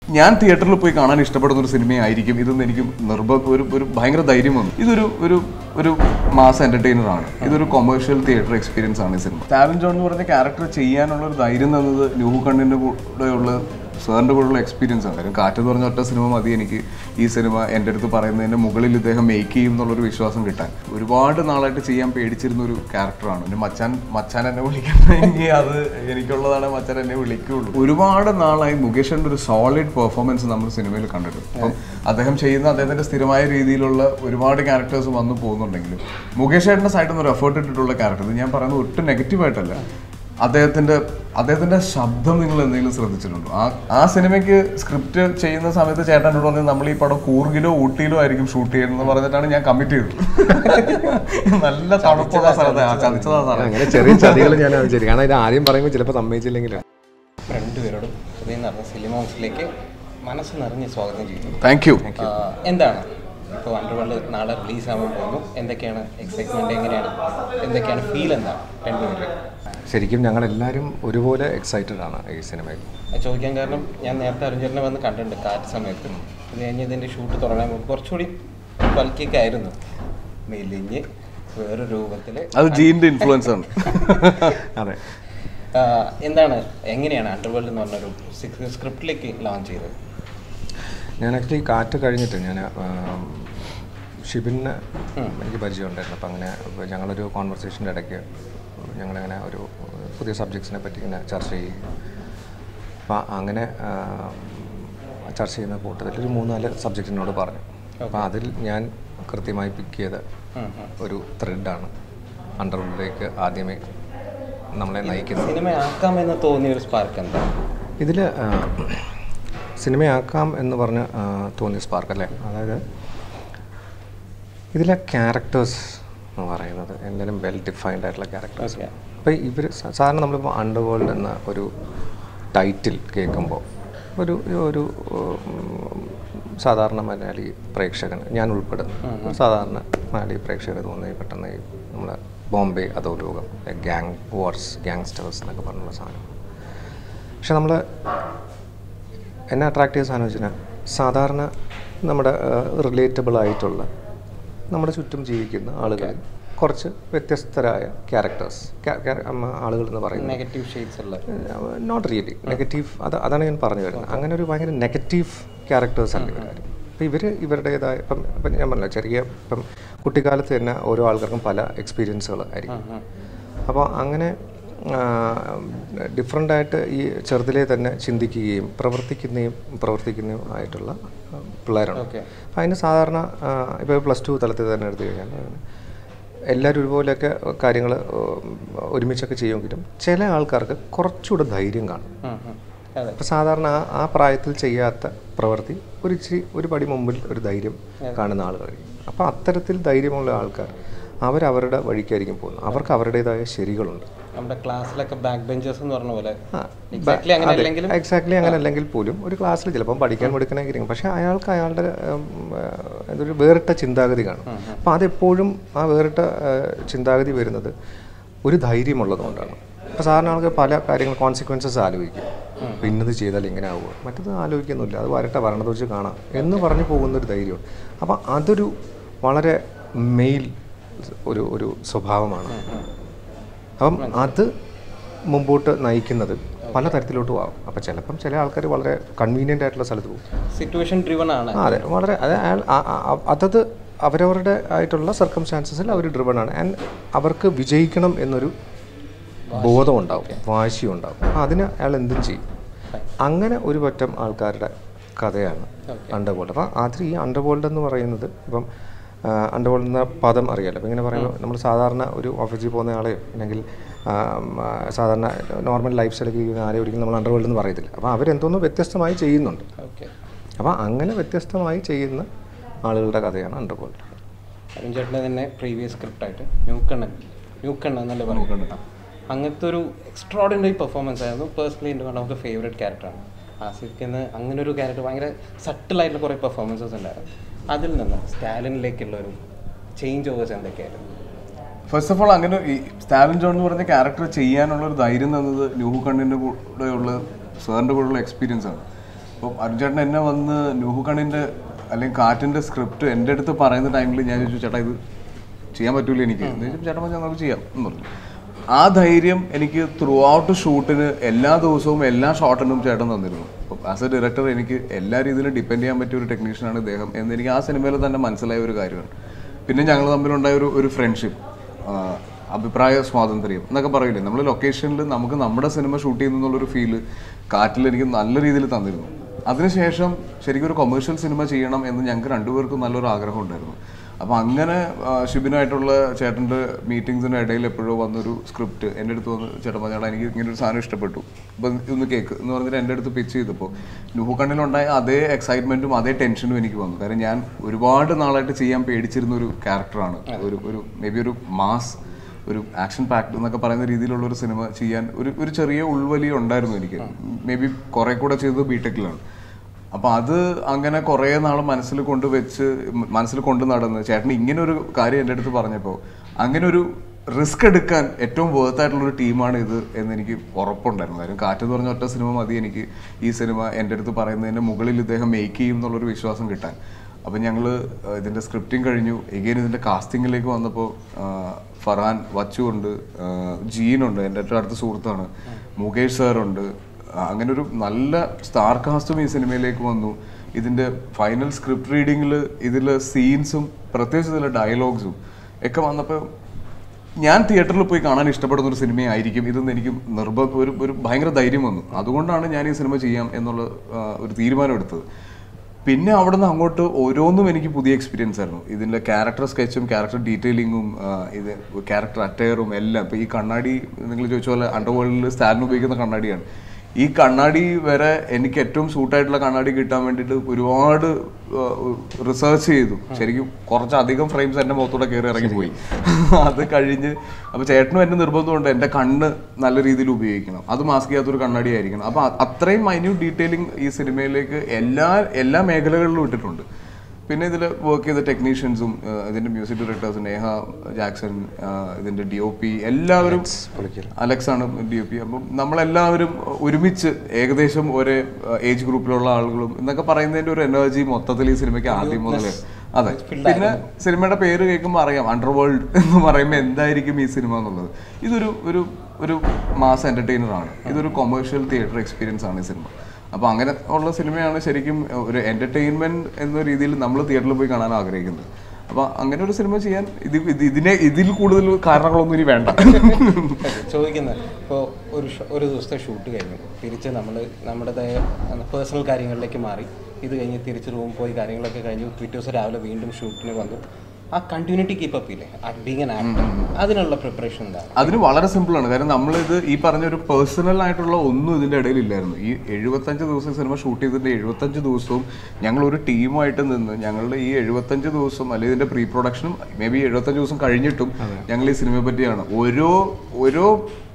ഞാൻ തിയേറ്ററിൽ പോയി കാണാൻ ഇഷ്ടപ്പെടുന്ന ഒരു സിനിമയായിരിക്കും ഇതെന്ന് എനിക്ക് നിർബന്ധം ഒരു ഒരു ഭയങ്കര ധൈര്യം വന്നു ഇതൊരു ഒരു ഒരു മാസ് എന്റർടൈനർ ആണ് ഇതൊരു കൊമേഴ്ഷ്യൽ തിയേറ്റർ എക്സ്പീരിയൻസ് ആണ് ഈ സിനിമ ടാവിൻ ജോൺ എന്ന് പറഞ്ഞ ക്യാരക്ടർ ചെയ്യാനുള്ള ഒരു ധൈര്യം തന്നത് ന്യൂ കണ്ണിന്റെ കൂടെയുള്ള സാറിന്റെ കൂടെയുള്ള എക്സ്പീരിയൻസ് ആണ് കാര്യം കാറ്റ് എന്ന് പറഞ്ഞ ഒറ്റ സിനിമ മതി എനിക്ക് ഈ സിനിമ എൻ്റെ അടുത്ത് പറയുന്നതിന്റെ മുകളിൽ ഇദ്ദേഹം മേക്ക് ചെയ്യും എന്നുള്ളൊരു വിശ്വാസം കിട്ടാൻ ഒരുപാട് നാളായിട്ട് ചെയ്യാൻ പേടിച്ചിരുന്ന ഒരു ക്യാരക്ടറാണ് പിന്നെ മച്ചാൻ മച്ചാൻ എന്നെ വിളിക്കണമെങ്കിൽ അത് എനിക്കുള്ളതാണ് മച്ചാൻ എന്നെ വിളിക്കുള്ളൂ ഒരുപാട് നാളായി മുകേഷിന്റെ ഒരു സോളിഡ് പെർഫോമൻസ് നമ്മൾ സിനിമയിൽ കണ്ടിട്ടുണ്ട് അപ്പം അദ്ദേഹം ചെയ്യുന്ന അദ്ദേഹത്തിന്റെ സ്ഥിരമായ രീതിയിലുള്ള ഒരുപാട് ക്യാരക്ടേഴ്സ് വന്നു പോകുന്നുണ്ടെങ്കിലും മുകേഷ് ഏട്ടൻ്റെ സൈഡിൽ നിന്ന് ഒരു എഫേർട്ട് ഇട്ടിട്ടുള്ള ക്യാരക്ടർ ഇത് ഞാൻ പറയുന്നത് ഒട്ടും നെഗറ്റീവായിട്ടല്ല അദ്ദേഹത്തിന്റെ അദ്ദേഹത്തിന്റെ ശബ്ദം നിങ്ങൾ എന്തെങ്കിലും ശ്രദ്ധിച്ചിട്ടുണ്ടോ ആ ആ സിനിമയ്ക്ക് സ്ക്രിപ്റ്റ് ചെയ്യുന്ന സമയത്ത് ചേട്ടനോട് പറഞ്ഞത് നമ്മൾ ഈ പടം കൂർഗിലോ ഊട്ടിയിലോ ആയിരിക്കും ഷൂട്ട് ചെയ്യുന്നത് പറഞ്ഞിട്ടാണ് ഞാൻ കമ്മിറ്റ് ചെയ്തത് നല്ല തണുപ്പുള്ള സ്ഥലത്ത് ആ ചതിച്ചതാ സാറേ അങ്ങനെ ചെറിയ ചതികൾ ഞാൻ വിചാരിക്കും കാരണം ഇത് ആദ്യം പറയുമ്പോൾ ചിലപ്പോൾ സമ്മതിച്ചില്ലെങ്കിൽ രണ്ടുപേരോടും ഹൃദയം നിറഞ്ഞ സിനിമ ഹൗസിലേക്ക് മനസ്സ് നിറഞ്ഞ് സ്വാഗതം ചെയ്യുന്നു താങ്ക് യു ആ, എന്താണ് ഇപ്പോൾ അണ്ടർവേൾഡ് നാളെ റിലീസ് ആവാൻ പോകുന്നു എന്തൊക്കെയാണ് എക്സൈറ്റ്മെന്റ് എങ്ങനെയാണ് എന്തൊക്കെയാണ് ഫീൽ എന്താണ് രണ്ടുപേരും ശരിക്കും ഞങ്ങളെല്ലാവരും ഒരുപോലെ എക്സൈറ്റഡ് ആണ് ഈ സിനിമയിൽ അത് ചോദിക്കാൻ കാരണം ഞാൻ നേരത്തെ അരുൺചേട്ടനെ വന്ന് കണ്ടിട്ടുണ്ട് കാറ്റ് സമയത്ത് അത് കഴിഞ്ഞ് ഇതിൻ്റെ ഷൂട്ട് തുടങ്ങാൻ മുമ്പ് കുറച്ചുകൂടി ബൾക്കിയൊക്കെ ആയിരുന്നു മെലിഞ്ഞ് വേറെ രൂപത്തിൽ അത് ജീൻ്റെ ഇൻഫ്ലുവൻസ് ആണ് അതെ എന്താണ് എങ്ങനെയാണ് അണ്ടർവേൾഡ് എന്ന് പറഞ്ഞൊരു സ്ക്രിപ്റ്റിലേക്ക് ലോഞ്ച് ചെയ്തത് ഞാൻ ആക്ച്വലി കാറ്റ് കഴിഞ്ഞിട്ട് ഞാൻ ഷിബിന് എനിക്ക് പരിചയമുണ്ടായിരുന്നു അപ്പം അങ്ങനെ ഞങ്ങളൊരു കോൺവെർസേഷൻ്റെ ഇടയ്ക്ക് ഞങ്ങളങ്ങനെ ഒരു പുതിയ സബ്ജക്ട്സിനെ പറ്റി ഇങ്ങനെ ചർച്ച ചെയ്യും അപ്പം അങ്ങനെ ആ, ചർച്ച ചെയ്യുന്ന കൂട്ടത്തിൽ ഒരു മൂന്നാല് സബ്ജക്റ്റ് എന്നോട് പറഞ്ഞു അപ്പം അതിൽ ഞാൻ കൃത്യമായി പിക്ക് ചെയ്ത ഒരു ത്രെഡാണ് അണ്ടർവുഡിലേക്ക് ആദ്യമേ നമ്മളെ നയിക്കുന്നത് സിനിമയാക്കാമെന്ന് തോന്നിയ ഒരു സ്പാർക്ക് എന്താണ് ഇതിൽ സിനിമയാക്കാം എന്ന് പറഞ്ഞ് ആ, തോന്നിയ സ്പാർക്ക് അല്ലേ അതായത് ഇതിലെ ക്യാരക്ടേഴ്സ് എന്ന് പറയുന്നത് എന്തായാലും വെൽ ഡിഫൈൻഡ് ആയിട്ടുള്ള ക്യാരക്ടേഴ്സ് Okay. അപ്പോൾ ഇവർ സാധാരണ നമ്മളിപ്പോൾ അണ്ടർവേൾഡ് എന്ന ഒരു ടൈറ്റിൽ കേൾക്കുമ്പോൾ ഒരു ഒരു ഉം, സാധാരണ മലയാളി പ്രേക്ഷകൻ ഞാൻ ഉൾപ്പെടുന്നു ഒരു സാധാരണ മലയാളി പ്രേക്ഷകർ തോന്നി പെട്ടെന്ന് ഈ നമ്മുടെ ബോംബെ അധോലോകം ഗ്യാങ് വാർസ് ഗ്യാങ്സ്റ്റേഴ്സ് എന്നൊക്കെ പറഞ്ഞുള്ള സാധനം പക്ഷെ നമ്മൾ എന്നെ അട്രാക്ട് ചെയ്ത സാധനം വെച്ചാൽ സാധാരണ നമ്മുടെ റിലേറ്റബിൾ ആയിട്ടുള്ള നമ്മുടെ ചുറ്റും ജീവിക്കുന്ന ആളുകൾ കുറച്ച് വ്യത്യസ്തരായ ക്യാരക്ടേഴ്സ് ആളുകൾ എന്ന് പറയുന്നത് നെഗറ്റീവ് ഷെയ്ഡ്സ് ഉള്ള നോട്ട് റിയലി നെഗറ്റീവ് അത് അതാണ് ഞാൻ പറഞ്ഞു വരുന്നത് അങ്ങനെ ഒരു ഭയങ്കര നെഗറ്റീവ് ക്യാരക്ടേഴ്സ് അല്ല ഇവരാരും അപ്പോൾ ഇവർ ഇവരുടേതായ ഇപ്പം ഇപ്പം ഞാൻ പറഞ്ഞില്ല ചെറിയ ഇപ്പം കുട്ടിക്കാലത്ത് തന്നെ ഓരോ ആൾക്കാർക്കും പല എക്സ്പീരിയൻസുകൾ ആയിരിക്കും അപ്പോൾ അങ്ങനെ ഡിഫറെൻ്റ് ആയിട്ട് ഈ ചെറുതിലെ തന്നെ ചിന്തിക്കുകയും പ്രവർത്തിക്കുകയും പ്രവർത്തിക്കുന്നതും ആയിട്ടുള്ള ആ, പിള്ളേരാണ് Okay. അപ്പോൾ അതിന് സാധാരണ ഇപ്പോൾ പ്ലസ് ടു തലത്തിൽ തന്നെ എടുത്തു കഴിഞ്ഞാൽ എല്ലാവരും ഒരുപോലെയൊക്കെ കാര്യങ്ങൾ ഒരുമിച്ചൊക്കെ ചെയ്യുമെങ്കിലും ചില ആൾക്കാർക്ക് കുറച്ചുകൂടെ ധൈര്യം കാണും ഉം, ഉം. അതെ അപ്പോൾ സാധാരണ ആ ആ പ്രായത്തിൽ ചെയ്യാത്ത പ്രവൃത്തി ഒരു ഇച്ചിരി ഒരു പടി മുമ്പിൽ ഒരു ധൈര്യം കാണുന്ന ആളുകളായിരിക്കും അപ്പോൾ അത്തരത്തിൽ ധൈര്യമുള്ള ആൾക്കാർ അവരവരുടെ വഴിക്കായിരിക്കും പോകുന്നത് അവർക്ക് അവരുടേതായ ശരികളുണ്ട് നമ്മുടെ ക്ലാസ്സിലൊക്കെ ബാക്ക് ബെഞ്ചേഴ്സ് എന്ന് പറഞ്ഞ പോലെ ആ, എക്സാക്ട്ലി അങ്ങനെ അല്ലെങ്കിലും എക്സാക്ട്ലി അങ്ങനെ അല്ലെങ്കിൽ പോലും ഒരു ക്ലാസ്സിൽ ചിലപ്പം പഠിക്കാൻ കൊടുക്കണമെങ്കിൽ പക്ഷേ അയാൾക്ക് അയാളുടെ ഉം, ആ, എന്തൊരു വേറിട്ട ചിന്താഗതി കാണും അപ്പോൾ അതെപ്പോഴും ആ വേറിട്ട ആ, ചിന്താഗതി വരുന്നത് ഒരു ധൈര്യമുള്ളതുകൊണ്ടാണ് ഇപ്പോൾ സാധാരണ ആൾക്ക് പല കാര്യങ്ങൾ കോൺസിക്വൻസസ് ആലോചിക്കും അപ്പോൾ ഇന്നത് ചെയ്താൽ ഇങ്ങനെ ആവുക മറ്റത് ആലോചിക്കുന്നില്ല അത് വരട്ടെ വരണത് വെച്ച് കാണാം എന്ന് പറഞ്ഞു പോകുന്നൊരു ധൈര്യമാണ് അപ്പോൾ അതൊരു വളരെ മെയിൽ ഒരു ഒരു സ്വഭാവമാണ് അപ്പം അത് മുമ്പോട്ട് നയിക്കുന്നത് പല തരത്തിലോട്ടും ആവും അപ്പം ചിലപ്പം ചില ആൾക്കാർ വളരെ കൺവീനിയൻ്റ് ആയിട്ടുള്ള സ്ഥലത്ത് പോകും സിറ്റുവേഷൻ ഡ്രിവൺ ആണ് ആ അതെ വളരെ അത് അയാൾ ആ- ആ- ആ- അതത് അവരവരുടെ ആയിട്ടുള്ള സർക്കംസ്റ്റാൻസസിൽ അവർ ഡ്രിവൺ ആണ് ആൻഡ് അവർക്ക് വിജയിക്കണം എന്നൊരു ബോധം ഉണ്ടാവും വാശി ഉണ്ടാവും അപ്പം അതിന് അയാൾ എന്തും ചെയ്യും അങ്ങനെ ഒരു പറ്റം ആൾക്കാരുടെ കഥയാണ് അണ്ടർവേൾഡ് അപ്പം അതിൽ ഈ അണ്ടർവേൾഡ് എന്ന് പറയുന്നത് ഇപ്പം അണ്ടർവേൾഡ് എന്ന പദം അറിയാലോ അപ്പം ഇങ്ങനെ പറയുമ്പോൾ നമ്മൾ സാധാരണ ഒരു ഓഫീസിൽ പോകുന്ന ആളെയോ അല്ലെങ്കിൽ ആ, ഉം, ആ, സാധാരണ നോർമൽ ലൈഫ് സ്റ്റൈലൊക്കെ ചെയ്യുന്ന ആരെയും ഒരിക്കലും നമ്മൾ അണ്ടർവേൾഡ് എന്ന് പറയത്തില്ല അപ്പോൾ അവരെന്തോന്നോ വ്യത്യസ്തമായി ചെയ്യുന്നുണ്ട് ഓക്കെ അപ്പോൾ അങ്ങനെ വ്യത്യസ്തമായി ചെയ്യുന്ന ആളുകളുടെ കഥയാണ് അണ്ടർവേൾഡ് അരുൺ ചേട്ടൻ്റെ തന്നെ പ്രീവിയസ് സ്ക്രിപ്റ്റായിട്ട് ന്യൂക്കണ്ണൻ ന്യൂക്കണ്ണൻ എന്നല്ലേ പറയുന്നത് അങ്ങനത്തെ ഒരു എക്സ്ട്രോഡിനറി പെർഫോമൻസ് ആയിരുന്നു പേഴ്സണലി എൻ്റെ നമുക്ക് ഫേവറേറ്റ് ക്യാരക്ടറാണ് ആസിഫിന്ന് അങ്ങനെ ഒരു ക്യാരക്ടർ ഭയങ്കര സട്ടിലായിട്ടുള്ള കുറേ പെർഫോമൻസസ് ഉണ്ടായിരുന്നു അതിൽ നിന്ന് സ്റ്റാലിനിലേക്കുള്ള ഒരു ചേഞ്ച് ഓവേഴ്സ് എന്തൊക്കെയായിരുന്നു ഫസ്റ്റ് ഓഫ് ഓൾ അങ്ങനെ ഈ സ്റ്റാലിൻ ജോൺ എന്ന് പറഞ്ഞ ക്യാരക്ടർ ചെയ്യാനുള്ള ഒരു ധൈര്യം തന്നത് ന്യൂ കണ്ണിൻ്റെ കൂടെയുള്ള സാറിൻ്റെ കൂടെയുള്ള എക്സ്പീരിയൻസ് ആണ് ഇപ്പം അർജുൻ എന്നെ വന്ന് നൂഹുകണിൻ്റെ അല്ലെങ്കിൽ കാറ്റിൻ്റെ സ്ക്രിപ്റ്റ് എൻ്റെ അടുത്ത് പറയുന്ന ടൈമിൽ ഞാൻ ചോദിച്ചു ചേട്ടാ ഇത് ചെയ്യാൻ പറ്റൂല എനിക്ക് എന്ന് ചോദിച്ചപ്പോൾ ചേട്ടൻ പറഞ്ഞു നമുക്ക് ചെയ്യാം എന്ന് പറഞ്ഞു ആ ധൈര്യം എനിക്ക് ത്രൂ ഔട്ട് ഷൂട്ടിന് എല്ലാ ദിവസവും എല്ലാ ഷോട്ടിനും ചേട്ടൻ തന്നിരുന്നു അപ്പം ആസ് എ ഡയറക്ടർ എനിക്ക് എല്ലാ രീതിയിലും ഡിപ്പെൻഡ് ചെയ്യാൻ പറ്റിയ ഒരു ടെക്നീഷ്യനാണ് ഇദ്ദേഹം എന്ന് എനിക്ക് ആ സിനിമയിൽ തന്നെ മനസ്സിലായ ഒരു കാര്യമാണ് പിന്നെ ഞങ്ങൾ തമ്മിലുണ്ടായ ഒരു ഒരു ഫ്രണ്ട്ഷിപ്പ് അഭിപ്രായ സ്വാതന്ത്ര്യം എന്നൊക്കെ പറയില്ലേ നമ്മൾ ലൊക്കേഷനിൽ നമുക്ക് നമ്മുടെ സിനിമ ഷൂട്ട് ചെയ്യുന്നു എന്നുള്ളൊരു ഫീല് കാറ്റിൽ എനിക്ക് നല്ല രീതിയിൽ തന്നിരുന്നു അതിനുശേഷം ശരിക്കും ഒരു കൊമേഴ്ഷ്യൽ സിനിമ ചെയ്യണം എന്ന് ഞങ്ങൾക്ക് രണ്ടുപേർക്കും നല്ലൊരു ആഗ്രഹം ഉണ്ടായിരുന്നു അപ്പോൾ അങ്ങനെ ആ, ഷിബിനായിട്ടുള്ള ചേട്ടൻ്റെ മീറ്റിംഗ്സിൻ്റെ ഇടയിൽ എപ്പോഴോ വന്നൊരു സ്ക്രിപ്റ്റ് എൻ്റെ അടുത്ത് വന്ന് ചേട്ടൻ പറഞ്ഞു, ചേട്ടാ എനിക്ക് ഇങ്ങനെ ഒരു സാധനം ഇഷ്ടപ്പെട്ടു അപ്പം ഇതൊന്ന് കേക്ക് എന്ന് പറഞ്ഞിട്ട് എൻ്റെ അടുത്ത് പിച്ച് ചെയ്തപ്പോൾ നുഹുക്കണ്ണിലുണ്ടായ അതേ എക്സൈറ്റ്മെൻറ്റും അതേ ടെൻഷനും എനിക്ക് വന്നു കാരണം ഞാൻ ഒരുപാട് നാളായിട്ട് ചെയ്യാൻ പേടിച്ചിരുന്ന ഒരു ക്യാരക്ടറാണ് ഒരു ഒരു മേ ബി ഒരു മാസ് ഒരു ആക്ഷൻ പാക്ഡ് എന്നൊക്കെ പറയുന്ന രീതിയിലുള്ള ഒരു സിനിമ ചെയ്യാൻ ഒരു ഒരു ചെറിയ ഉൾവലി ഉണ്ടായിരുന്നു എനിക്ക് മേ ബി കുറെ കൂടെ ചെയ്തത് ബിടെക്കിലാണ് അപ്പൊ അത് അങ്ങനെ കുറേ നാൾ മനസ്സിൽ കൊണ്ടുവച്ച് മ- മനസ്സിൽ കൊണ്ടു നടന്ന് ചേട്ടൻ ഇങ്ങനെ ഒരു കാര്യം എൻ്റെ അടുത്ത് പറഞ്ഞപ്പോൾ അങ്ങനെ ഒരു റിസ്ക് എടുക്കാൻ ഏറ്റവും വേർത്ത് ആയിട്ടുള്ള ഒരു ടീമാണ് ഇത് എന്ന് എനിക്ക് ഉറപ്പുണ്ടായിരുന്നു കാര്യം കാറ്റ് എന്ന് പറഞ്ഞ ഒറ്റ സിനിമ മതി എനിക്ക് ഈ സിനിമ എൻ്റെ അടുത്ത് പറയുന്നതിൻ്റെ മുകളിൽ ഇദ്ദേഹം മേക്ക് ചെയ്യും എന്നുള്ളൊരു വിശ്വാസം കിട്ടാൻ അപ്പം ഞങ്ങൾ ഇതിൻ്റെ സ്ക്രിപ്റ്റിംഗ് കഴിഞ്ഞു എഗെയിൻ ഇതിൻ്റെ കാസ്റ്റിങ്ങിലേക്ക് വന്നപ്പോൾ ഫർഹാൻ വച്ചു ഉണ്ട് ജീനുണ്ട് എൻ്റെ ഏറ്റവും അടുത്ത സുഹൃത്താണ് മുകേഷ് സാറുണ്ട് അങ്ങനെ ഒരു നല്ല സ്റ്റാർ കാസ്റ്റും ഈ സിനിമയിലേക്ക് വന്നു ഇതിൻ്റെ ഫൈനൽ സ്ക്രിപ്റ്റ് റീഡിങ്ങിൽ ഇതിൽ സീൻസും പ്രത്യേകിച്ച് ഇതിലെ ഡയലോഗ്സും ഒക്കെ വന്നപ്പോൾ ഞാൻ തിയേറ്ററിൽ പോയി കാണാൻ ഇഷ്ടപ്പെടുന്ന ഒരു സിനിമയായിരിക്കും ഇതെന്ന് എനിക്ക് നിർബന്ധം ഒരു ഒരു ഭയങ്കര ധൈര്യം വന്നു അതുകൊണ്ടാണ് ഞാൻ ഈ സിനിമ ചെയ്യാം എന്നുള്ള ആ, ഒരു തീരുമാനം എടുത്തത് പിന്നെ അവിടെ നിന്ന് അങ്ങോട്ട് ഓരോന്നും എനിക്ക് പുതിയ എക്സ്പീരിയൻസ് ആയിരുന്നു ഇതിൻ്റെ ക്യാരക്ടർ സ്കെച്ചും ക്യാരക്ടർ ഡീറ്റെയിലിങ്ങും ഇത് ക്യാരക്ടർ അറ്റയറും എല്ലാം ഇപ്പോൾ ഈ കണ്ണാടി നിങ്ങൾ ചോദിച്ച പോലെ അണ്ടർവേൾഡിൽ സ്റ്റാലിൻ ഉപയോഗിക്കുന്ന കണ്ണാടിയാണ് ഈ കണ്ണാടി വരെ എനിക്ക് ഏറ്റവും സൂട്ടായിട്ടുള്ള കണ്ണാടി കിട്ടാൻ വേണ്ടിയിട്ട് ഒരുപാട് റിസർച്ച് ചെയ്തു ശരിക്കും കുറച്ചധികം ഫ്രെയിംസ് എൻ്റെ മുഖത്തൂടെ കയറി ഇറങ്ങി പോയി അത് കഴിഞ്ഞ് അപ്പോൾ ചേട്ടനും എൻ്റെ നിർബന്ധമുണ്ട് എൻ്റെ കണ്ണ് നല്ല രീതിയിൽ ഉപയോഗിക്കണം അത് മാസ്ക് ചെയ്യാത്തൊരു കണ്ണാടി ആയിരിക്കണം അപ്പോൾ അത്രയും മൈന്യൂട്ട് ഡീറ്റെയിലിംഗ് ഈ സിനിമയിലേക്ക് എല്ലാ എല്ലാ മേഖലകളിലും ഇട്ടിട്ടുണ്ട് പിന്നെ ഇതിൽ വർക്ക് ചെയ്ത ടെക്നീഷ്യൻസും ഇതിൻ്റെ മ്യൂസിക് ഡയറക്ടേഴ്സ് നേഹ ജാക്സൺ ആ, ഇതിൻ്റെ ഡി ഒ പി എല്ലാവരും അലക്സ് ആണ് ഡി ഒ പി അപ്പം നമ്മളെല്ലാവരും ഒരുമിച്ച് ഏകദേശം ഒരേ ഏജ് ഗ്രൂപ്പിലുള്ള ആളുകളും എന്നൊക്കെ പറയുന്നതിൻ്റെ ഒരു എനർജി മൊത്തത്തിൽ ഈ സിനിമയ്ക്ക് ആദ്യം മുതലേ അതെ പിന്നെ സിനിമയുടെ പേര് കേൾക്കുമ്പോൾ അറിയാം അണ്ടർവേൾഡ് എന്ന് പറയുമ്പോൾ എന്തായിരിക്കും ഈ സിനിമ എന്നുള്ളത് ഇതൊരു ഒരു ഒരു മാസ് എന്റർടൈനർ ആണ് ഇതൊരു കൊമേഴ്ഷ്യൽ തിയേറ്റർ എക്സ്പീരിയൻസ് ആണ് ഈ സിനിമ അപ്പോൾ അങ്ങനെ ഉള്ള സിനിമയാണ് ശരിക്കും ഒരു എന്റർടൈൻമെന്റ് എന്ന രീതിയിൽ നമ്മൾ തിയേറ്ററിൽ പോയി കാണാൻ ആഗ്രഹിക്കുന്നത് അപ്പോൾ അങ്ങനെ ഒരു സിനിമ ചെയ്യാൻ ഇത് ഇത് ഇതിനെ ഇതിൽ കൂടുതൽ കാരണങ്ങളൊന്നും ഇനി വേണ്ട ചോദിക്കുന്നത് ഇപ്പോൾ ഒരു ഷോ- ഒരു ദിവസത്തെ ഷൂട്ട് കഴിഞ്ഞു തിരിച്ച് നമ്മൾ നമ്മുടേതായ പേഴ്സണൽ കാര്യങ്ങളിലേക്ക് മാറി ഇത് കഴിഞ്ഞ് തിരിച്ച് റൂം പോയി കാര്യങ്ങളൊക്കെ കഴിഞ്ഞു പിറ്റേ ദിവസം രാവിലെ വീണ്ടും ഷൂട്ടിന് വന്നു ആ കണ്ടിന്യൂറ്റി കീപ്പ് അപ്പ് ഇല്ലേ ബീങ് ആൻ ആക്ടർ അതിനുള്ള പ്രിപ്പറേഷൻ എന്താണ് അതിന് വളരെ സിമ്പിൾ ആണ് കാരണം നമ്മളിത് ഈ പറഞ്ഞ ഒരു പേഴ്സണൽ ആയിട്ടുള്ള ഒന്നും ഇതിന്റെ ഇടയിൽ ഇല്ലായിരുന്നു ഈ എഴുപത്തഞ്ച് ദിവസം സിനിമ ഷൂട്ട് ചെയ്തതിന്റെ എഴുപത്തഞ്ച് ദിവസവും ഞങ്ങൾ ഒരു ടീമായിട്ട് നിന്ന് ഞങ്ങളുടെ ഈ എഴുപത്തഞ്ച് ദിവസം അല്ലെങ്കിൽ ഇതിന്റെ പ്രീ പ്രൊഡക്ഷനും മേ ബി എഴുപത്തഞ്ച് ദിവസം കഴിഞ്ഞിട്ടും ഞങ്ങൾ ഈ സിനിമയെ പറ്റിയാണ് ഓരോ ഓരോ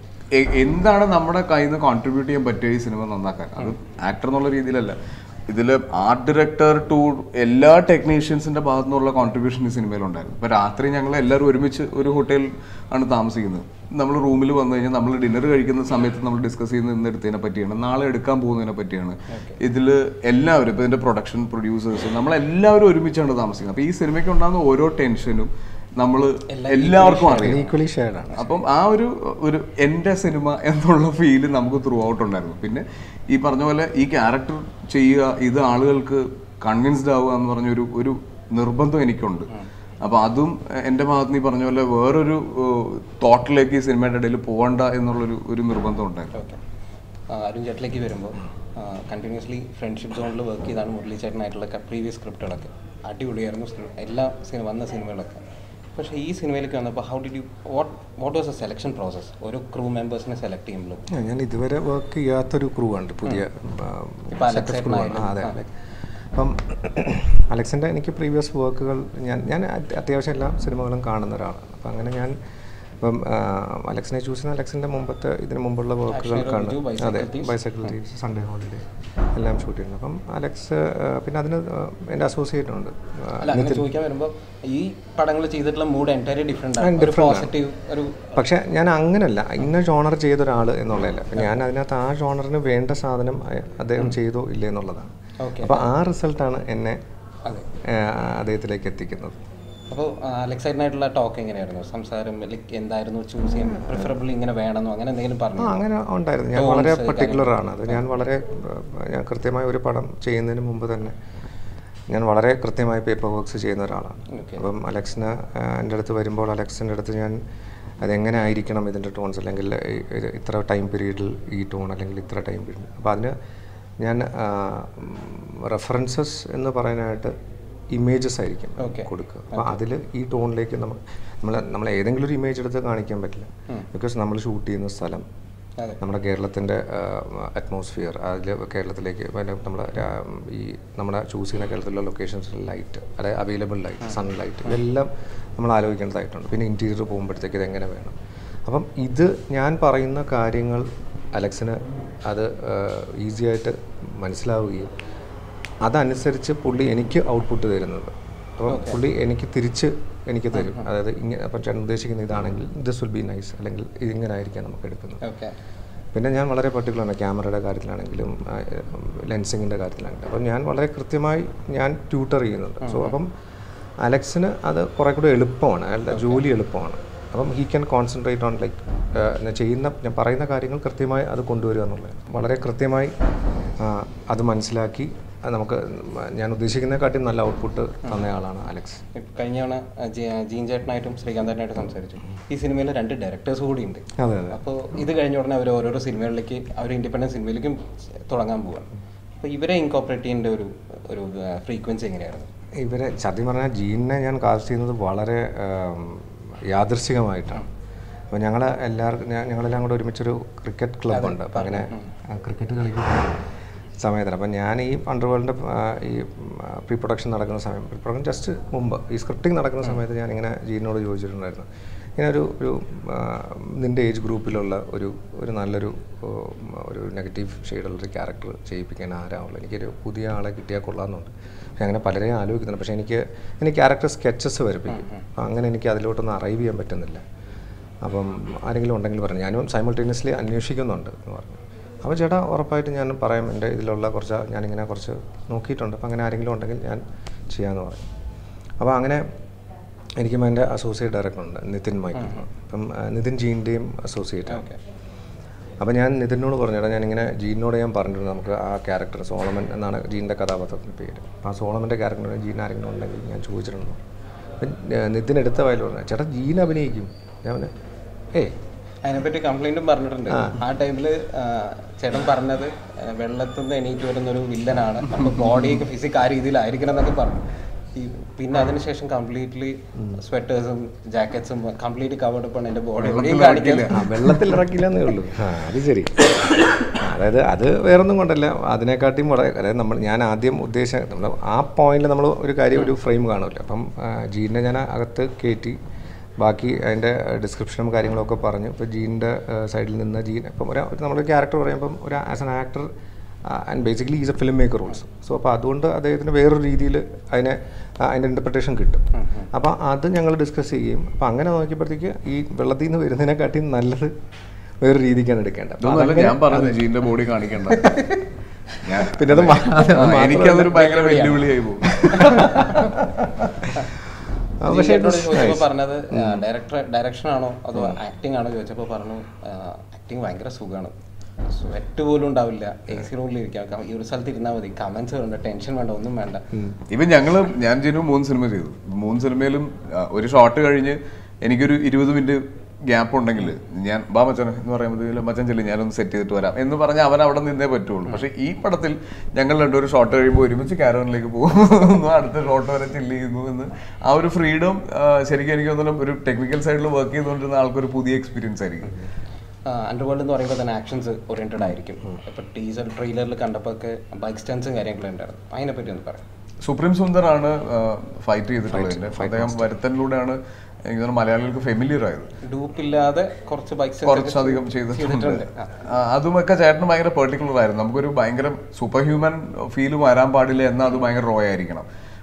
എ- എന്താണ് നമ്മുടെ കയ്യിൽ നിന്ന് കോൺട്രിബ്യൂട്ട് ചെയ്യാൻ പറ്റിയ ഈ സിനിമ നന്നാക്കാൻ അത് ആക്ടർ എന്നുള്ള രീതിയിലല്ല ഇതിൽ ആർട്ട് ഡയറക്ടർ ടു എല്ലാ ടെക്നീഷ്യൻസിന്റെ ഭാഗത്തു നിന്നുള്ള കോൺട്രിബ്യൂഷൻ ഈ സിനിമയിലുണ്ടായിരുന്നു ഇപ്പൊ രാത്രി ഞങ്ങൾ എല്ലാവരും ഒരുമിച്ച് ഒരു ഹോട്ടൽ ആണ് താമസിക്കുന്നത് നമ്മൾ റൂമിൽ വന്നു കഴിഞ്ഞാൽ നമ്മൾ ഡിന്നർ കഴിക്കുന്ന സമയത്ത് നമ്മൾ ഡിസ്കസ് ചെയ്യുന്ന ഇന്ന് എടുത്തതിനെ പറ്റിയാണ് നാളെ എടുക്കാൻ പോകുന്നതിനെ പറ്റിയാണ് ഇതിൽ എല്ലാവരും ഇപ്പൊ ഇതിന്റെ പ്രൊഡക്ഷൻ പ്രൊഡ്യൂസേഴ്സ് നമ്മളെല്ലാവരും ഒരുമിച്ചാണ് താമസിക്കുന്നത് അപ്പൊ ഈ സിനിമയ്ക്ക് ഉണ്ടാകുന്ന ഓരോ ടെൻഷനും നമ്മൾ എല്ലാവർക്കും അറിയാം ഈക്വലി ഷെയർഡാണ് അപ്പം ആ ഒരു ഒരു എൻ്റെ സിനിമ എന്നുള്ള ഫീല് നമുക്ക് ത്രൂ ഔട്ട് ഉണ്ടായിരുന്നു പിന്നെ ഈ പറഞ്ഞ പോലെ ഈ ക്യാരക്ടർ ചെയ്യുക ഇത് ആളുകൾക്ക് കൺവിൻസ്ഡ് ആവുക എന്ന് പറഞ്ഞൊരു ഒരു നിർബന്ധം എനിക്കുണ്ട് അപ്പൊ അതും എ- എൻ്റെ ഭാഗത്ത് നീ പറഞ്ഞ പോലെ വേറൊരു തോട്ടിലേക്ക് ഈ സിനിമയുടെ ഇടയിൽ പോകണ്ട എന്നുള്ളൊരു ഒരു നിർബന്ധം ഉണ്ടായിരുന്നു ഓക്കെ അരുൺ ചേട്ടനിലേക്ക് വരുമ്പോൾ കണ്ടിന്യൂസ്ലി ഫ്രണ്ട്ഷിപ്പ് സോണിൽ വർക്ക് ചെയ്താണ് മുരളി ചേട്ടനായിട്ടുള്ള പ്രീവിയസ് സ്ക്രിപ്റ്റുകളൊക്കെ അടിപൊളിയായിരുന്നു script. എല്ലാ സിനിമ വന്ന സിനിമകളൊക്കെ പക്ഷേ ഈ സിനിമയിലേക്ക് വന്നപ്പോൾ how did you what what was a selection process ഓരോ ക്രൂ മെമ്പേഴ്സിനെ സെലക്ട് ചെയ്യുമ്പോഴും ആ, ഞാൻ ഇതുവരെ വർക്ക് ചെയ്യാത്തൊരു ക്രൂ ഉണ്ട് പുതിയ ഇപ്പൊ അലക്സ് ക്രൂ ആണ് ആ, അതെ അതെ അപ്പം അലക്സിൻ്റെ എനിക്ക് പ്രീവിയസ് വർക്കുകൾ ഞാൻ ഞാൻ അത് അത്യാവശ്യം എല്ലാ സിനിമകളും കാണുന്ന ഒരാളാണ് അപ്പം അങ്ങനെ ഞാൻ ഇപ്പം ആ, അലക്സിനെ ചൂസ് ചെയ്യുന്ന അലക്സിൻ്റെ മുമ്പത്തെ ഇതിന് മുമ്പുള്ള വർക്കുകൾ Hero കാണും Biju, Bicycle അതെ Thieves. Bicycle Thieves Sunday holiday എല്ലാം ഷൂട്ട് ചെയ്യുന്നു അപ്പം അലക്സ് ആ, പിന്നെ അതിന് ആ, എൻ്റെ അസോസിയേറ്റ് ഉണ്ട് ആ, അല്ല അങ്ങനെ ചോദിക്കാൻ വരുമ്പോൾ ഈ പടങ്ങൾ ചെയ്തിട്ടുള്ള മൂഡ് എൻറ്റയർലി ഡിഫറെൻ്റ് ആണ് ഒരു different ആണ്. പോസിറ്റീവ് ഒരു പക്ഷെ ഞാൻ അങ്ങനല്ല ഇന്ന ജോണർ ചെയ്ത ഒരാൾ എന്നുള്ളതല്ല അപ്പം ഞാൻ അതിനകത്ത് ആ ജോണറിന് വേണ്ട സാധനം അയ- അദ്ദേഹം ചെയ്തോ ഇല്ലേ എന്നുള്ളതാണ് Okay. അപ്പോൾ ആ റിസൾട്ടാണ് എന്നെ അതെ ആ, അദ്ദേഹത്തിലേക്ക് എത്തിക്കുന്നത് അപ്പോൾ എക്സൈറ്റഡ് ആയിട്ടുള്ള ടോക്ക് എങ്ങനെയായിരുന്നു സംസാരം ലൈക്ക് എന്തായിരുന്നു ചൂസ് ചെയ്യാൻ പ്രിഫറബിളി ഇങ്ങനെ വേണമെന്നോ അങ്ങനെ എന്തെങ്കിലും ആ പറഞ്ഞു അങ്ങനെ ഉണ്ടായിരുന്നു ഞാൻ വളരെ പെർട്ടിക്കുലർ ആണ് അത് ഞാൻ വളരെ ഏഹ്, ഞാൻ കൃത്യമായി ഒരു പടം ചെയ്യുന്നതിന് മുമ്പ് തന്നെ ഞാൻ വളരെ കൃത്യമായി പേപ്പർ വർക്ക്സ് ചെയ്യുന്ന ഒരാളാണ് Okay. അപ്പം അലക്സിന് ഏഹ്, എൻ്റെ അടുത്ത് വരുമ്പോൾ അലക്സിൻ്റെ അടുത്ത് ഞാൻ അതെങ്ങനെ ആയിരിക്കണം ഇതിൻ്റെ ടോൺസ് അല്ലെങ്കിൽ ഈ- ഇത് ഇത്ര ടൈം പീരീഡിൽ ഈ ടോൺ അല്ലെങ്കിൽ ഇത്ര ടൈം പീരീഡ് അപ്പോൾ അതിന് ഞാൻ റെഫറൻസസ് എന്ന് പറയാനായിട്ട് ഇമേജസ് ആയിരിക്കും Okay. കൊടുക്കുക അപ്പോൾ അതിൽ ഈ ടോണിലേക്ക് നമ്മൾ നമ്മൾ നമ്മൾ ഏതെങ്കിലും ഒരു ഇമേജ് എടുത്ത് കാണിക്കാൻ പറ്റില്ല ബിക്കോസ് നമ്മൾ ഷൂട്ട് ചെയ്യുന്ന സ്ഥലം അതെ നമ്മുടെ കേരളത്തിൻ്റെ അറ്റ്മോസ്ഫിയർ അതിൽ കേരളത്തിലേക്ക് പിന്നെ നമ്മുടെ രാ- ഈ നമ്മുടെ ചൂസ് ചെയ്യുന്ന കേരളത്തിലുള്ള ലൊക്കേഷൻസിൽ ലൈറ്റ് അതായത് അവൈലബിൾ ലൈറ്റ് സൺലൈറ്റ് ഇതെല്ലാം നമ്മൾ ആലോചിക്കേണ്ടതായിട്ടുണ്ട് പിന്നെ ഇൻറ്റീരിയർ പോകുമ്പോഴത്തേക്ക് ഇതെങ്ങനെ വേണം അപ്പം ഇത് ഞാൻ പറയുന്ന കാര്യങ്ങൾ അലക്സിന് അത് ഈസി ആയിട്ട് മനസ്സിലാവുകയും അതനുസരിച്ച് പുള്ളി എനിക്ക് ഔട്ട്പുട്ട് തരുന്നത് അപ്പം പുള്ളി എനിക്ക് തിരിച്ച് എനിക്ക് തരും അതായത് ഇങ്ങനെ അപ്പം ചേട്ടൻ ഉദ്ദേശിക്കുന്ന ഇതാണെങ്കിൽ ദിസ് വിൽ ബി നൈസ് അല്ലെങ്കിൽ ഇതിങ്ങനെ ആയിരിക്കാം നമുക്ക് എടുക്കുന്നത് ഓക്കെ പിന്നെ ഞാൻ വളരെ പർട്ടിക്കുലറാണ് ക്യാമറയുടെ കാര്യത്തിലാണെങ്കിലും ലെൻസിങ്ങിൻ്റെ കാര്യത്തിലാണെങ്കിലും അപ്പം ഞാൻ വളരെ കൃത്യമായി ഞാൻ ട്യൂട്ടർ ചെയ്യുന്നുണ്ട് സോ അപ്പം അലക്സിന് അത് കുറേ കൂടി എളുപ്പമാണ് അയാളുടെ ജോലി എളുപ്പമാണ് അപ്പം he can concentrate on like ഞാൻ ചെയ്യുന്ന ഞാൻ പറയുന്ന കാര്യങ്ങൾ കൃത്യമായി അത് കൊണ്ടുവരിക എന്നുള്ളത് വളരെ കൃത്യമായി ആ, അത് മനസ്സിലാക്കി അത് നമുക്ക് ഞാൻ ഉദ്ദേശിക്കുന്നതിനെക്കാട്ടിയും നല്ല ഔട്ട്പുട്ട് തന്നയാളാണ് അലക്സ് കഴിഞ്ഞ തവണ ആ, ജി- ആ, ജീൻ ചേട്ടനായിട്ടും ശ്രീകാന്തേട്ടനായിട്ടും സംസാരിച്ചു ഈ സിനിമയിൽ രണ്ട് ഡയറക്ടേഴ്സ് കൂടി ഉണ്ട് അതെ അതെ അപ്പോൾ ഇത് കഴിഞ്ഞ ഉടനെ അവർ ഓരോരോ സിനിമകളിലേക്ക് അവർ ഇൻഡിപെൻഡൻറ്റ് സിനിമയിലേക്കും തുടങ്ങാൻ പോവാണ് അപ്പോൾ ഇവരെ ഇൻകോപ്പറേറ്റ് ചെയ്യേണ്ട ഒരു ഒരു ഫ്രീക്വൻസി എങ്ങനെയായിരുന്നു ഇവരെ സത്യം പറഞ്ഞാൽ ജീനിനെ ഞാൻ കാസ്റ്റ് ചെയ്യുന്നത് വളരെ ആം, യാദൃശ്ചികമായിട്ടാണ് അപ്പോൾ ഞങ്ങൾ എല്ലാവർക്കും ഞ- ഞങ്ങളെല്ലാം കൂടെ ഒരുമിച്ചൊരു ക്രിക്കറ്റ് ക്ലബ്ബുണ്ട് അപ്പോൾ അങ്ങനെ ആ, ക്രിക്കറ്റ് കളിക്കുന്ന സമയത്താണ് അപ്പം ഞാൻ ഈ അണ്ടർവേൾഡിൻ്റെ ഈ പ്രീ പ്രൊഡക്ഷൻ നടക്കുന്ന സമയം പ്രീ പ്രൊഡക്ഷൻ ജസ്റ്റ് മുമ്പ് ഈ സ്ക്രിപ്റ്റിംഗ് നടക്കുന്ന സമയത്ത് ഞാനിങ്ങനെ ജീനോട് ചോദിച്ചിട്ടുണ്ടായിരുന്നു ഇങ്ങനെ ഒരു ഒരു ആ, നിൻ്റെ ഏജ് ഗ്രൂപ്പിലുള്ള ഒരു ഒരു നല്ലൊരു ഓ, ഒരു നെഗറ്റീവ് ഷെയ്ഡുള്ളൊരു ക്യാരക്ടർ ചെയ്യിപ്പിക്കാൻ ആരാവുള്ളൂ എനിക്കൊരു പുതിയ ആളെ കിട്ടിയാൽ കൊള്ളാമെന്നുണ്ട് പക്ഷേ അങ്ങനെ പലരെയും ആലോചിക്കുന്നുണ്ട് പക്ഷേ എനിക്ക് എനിക്ക് ക്യാരക്ടർ സ്കെച്ചസ് വരപ്പിക്കും അപ്പം അങ്ങനെ എനിക്ക് അതിലോട്ടൊന്ന് അറൈവ് ചെയ്യാൻ പറ്റുന്നില്ല അപ്പം ആരെങ്കിലും ഉണ്ടെങ്കിൽ പറഞ്ഞു ഞാനും സൈമിൾട്ടേനിയസ്ലി അന്വേഷിക്കുന്നുണ്ട് എന്ന് പറഞ്ഞു അപ്പോൾ ചേട്ടാ ഉറപ്പായിട്ട് ഞാൻ പറയാം എൻ്റെ ഇതിലുള്ള കുറച്ച് ഞാനിങ്ങനെ കുറച്ച് നോക്കിയിട്ടുണ്ട് അപ്പം അങ്ങനെ ആരെങ്കിലും ഉണ്ടെങ്കിൽ ഞാൻ ചെയ്യാമെന്ന് പറഞ്ഞു അപ്പോൾ അങ്ങനെ എനിക്കും എൻ്റെ അസോസിയേറ്റ് ഡയറക്ടറുണ്ട് നിതിൻ മൈക്കിൾ അപ്പം ആ, നിതിൻ ജീൻ്റെയും അസോസിയേറ്റ് ഓക്കെ അപ്പോൾ ഞാൻ നിതിനോട് പറഞ്ഞു ചേട്ടാ ഞാനിങ്ങനെ ജീനോട് ഞാൻ പറഞ്ഞിട്ടുണ്ട് നമുക്ക് ആ ക്യാരക്ടർ സോളമൻ എന്നാണ് ജീൻ്റെ കഥാപാത്രത്തിൻ്റെ പേര് അപ്പോൾ ആ സോളമൻ്റെ ക്യാരക്ടർ ജീൻ ആരെങ്കിലും ഉണ്ടെങ്കിൽ ഞാൻ ചോദിച്ചിട്ടുണ്ട് അപ്പം നിതിൻ എടുത്ത വയൽ പറഞ്ഞു ചേട്ടാ ജീൻ അഭിനയിക്കും ഞാൻ പറഞ്ഞു ഏയ് അതിനെപ്പറ്റി കംപ്ലൈൻറ്റും പറഞ്ഞിട്ടുണ്ട് ആ ടൈമിൽ ചേട്ടൻ പറഞ്ഞത് ആ, വെള്ളത്തിൽ നിന്ന് എണീറ്റ് വരുന്ന ഒരു വില്ലനാണ് അപ്പോൾ ബോഡിയൊക്കെ ഫിസിക് ആ രീതിയിലായിരിക്കണം എന്നൊക്കെ പറഞ്ഞു ഈ പിന്നെ അതിനുശേഷം കംപ്ലീറ്റ്ലി സ്വെറ്റേഴ്സും ജാക്കറ്റ്സും കംപ്ലീറ്റ് കവേർഡ് അപ്പ് ആണ് എൻ്റെ ബോഡി എവിടെയും കാണിക്കുന്നത് ആ വെള്ളത്തിൽ ഇറക്കില്ലെന്നേ ഉള്ളൂ ആ അത് ശരി അതായത് അത് വേറൊന്നും കൊണ്ടല്ല അതിനെക്കാട്ടിയും വളരെ അതായത് നമ്മൾ ഞാൻ ആദ്യം ഉദ്ദേശിച്ച നമ്മൾ ആ പോയിന്റിൽ നമ്മൾ ഒരു കാര്യം ഒരു ഫ്രെയിം കാണുമല്ലോ അപ്പം ആ, ജീനിനെ ഞാൻ അകത്ത് കയറ്റി ബാക്കി അതിൻ്റെ ഡിസ്ക്രിപ്ഷനും കാര്യങ്ങളൊക്കെ പറഞ്ഞു ഇപ്പോൾ ജീനിൻ്റെ സൈഡിൽ നിന്ന് ജീൻ ഇപ്പം ഒരു ഒരു നമ്മളൊരു ക്യാരക്ടർ പറയുമ്പം ഒരു as an actor and basically is a film maker also so അപ്പോൾ അതുകൊണ്ട് അദ്ദേഹത്തിന് വേറൊരു രീതിയിൽ അതിനെ ആ, അതിൻ്റെ ഇൻ്റർപ്രിട്ടേഷൻ കിട്ടും അപ്പോൾ അത് ഞങ്ങൾ ഡിസ്കസ് ചെയ്യും അപ്പോൾ അങ്ങനെ നോക്കിയപ്പോഴത്തേക്ക് ഈ വെള്ളത്തിൽ നിന്ന് വരുന്നതിനെക്കാട്ടിയും നല്ലത് വേറൊരു രീതിക്കാണ് എടുക്കേണ്ടത് അപ്പോൾ ഇതൊന്നല്ല ഞാൻ പറഞ്ഞു ജീന്റെ ബോഡി കാണിക്കണ്ട ഞാൻ പിന്നെ അത് മാ- അത് ആ, മാത്രമല്ല- എനിക്കതൊരു ഭയങ്കര വെല്ലുവിളിയായി പോകും ആ, പക്ഷേ എന്നോട് ചോദിച്ചപ്പോൾ പറഞ്ഞത് ഡയറക്ടർ ഡയറക്ഷൻ ആണോ അതോ ആക്ടിംഗ് ആണോ ചോദിച്ചപ്പോൾ പറഞ്ഞു ആക്ടിങ് ഭയങ്കര സുഖമാണ് സ്വെറ്റ് പോലും ഉണ്ടാവില്ല എ സി റൂമിൽ ഇരിക്കാം ഈ ഒരു സ്ഥലത്ത് ഇരുന്നാൽ മതി കമന്റ്സ് വേണ്ട ടെൻഷൻ വേണ്ട ഒന്നും വേണ്ട ഇവൻ ഞങ്ങള് ഞാൻ ജിനു മൂന്ന് സിനിമ ചെയ്തു മൂന്ന് സിനിമയിലും ആ, ഒരു ഷോട്ട് കഴിഞ്ഞ് എനിക്കൊരു ഇരുപത് മിനിറ്റ് ഗ്യാപ്പ് ഉണ്ടെങ്കിൽ ഞാൻ ബാ മച്ചൻ എന്ന് പറയുമ്പോൾ മച്ചൻ ചെല്ലി ഞാനൊന്ന് സെറ്റ് ചെയ്തിട്ട് വരാം എന്ന് പറഞ്ഞാൽ അവൻ അവിടെ നിന്നേ പറ്റുള്ളൂ പക്ഷെ ഈ പടത്തിൽ ഞങ്ങൾ രണ്ടൊരു ഷോട്ട് കഴിയുമ്പോൾ ഒരുമിച്ച് കാരോണിലേക്ക് പോകുന്നു അടുത്ത ഷോട്ട് വരെ ചില്ല് ചെയ്യുന്നു എന്ന് ആ ഒരു ഫ്രീഡം ശരിക്കും എനിക്ക് തോന്നുന്നു ഒരു ടെക്നിക്കൽ സൈഡിൽ വർക്ക് ചെയ്തുകൊണ്ടിരുന്ന ആൾക്കൊരു പുതിയ എക്സ്പീരിയൻസ് ആയിരിക്കും അണ്ടർവേൾഡ് എന്ന് പറയുമ്പോൾ തന്നെ ആക്ഷൻസ് ഓറിയന്റഡ് ആയിരിക്കും ഇപ്പൊ ടീസർ ട്രെയിലറിൽ കണ്ടപ്പോൾ ഒക്കെ ബൈക്ക് സ്റ്റൻസും കാര്യങ്ങളും ഉണ്ടായിരുന്നു അതിനെപ്പറ്റി ഒന്ന് പറയാം സുപ്രീം സുന്ദറാണ് ഫൈറ്റ് ചെയ്തിട്ടുള്ളത് അദ്ദേഹം വരുത്തനിലൂടെയാണ് എനിക്ക് തോന്നുന്നു മലയാളികൾക്ക് ഫെമിലിയർ ആയത് ഡൂപ്പില്ലാതെ കുറച്ച് ബൈക്ക് കുറച്ചധികം ചെയ്തിട്ടുണ്ട് ആ, അതുമൊക്കെ ചേട്ടന് ഭയങ്കര പെർട്ടിക്കുലർ ആയിരുന്നു നമുക്കൊരു ഭയങ്കര സൂപ്പർ ഹ്യൂമൻ ഫീൽ വരാൻ പാടില്ല എന്നാൽ അത് ഭയങ്കര റോ ആയിരിക്കണം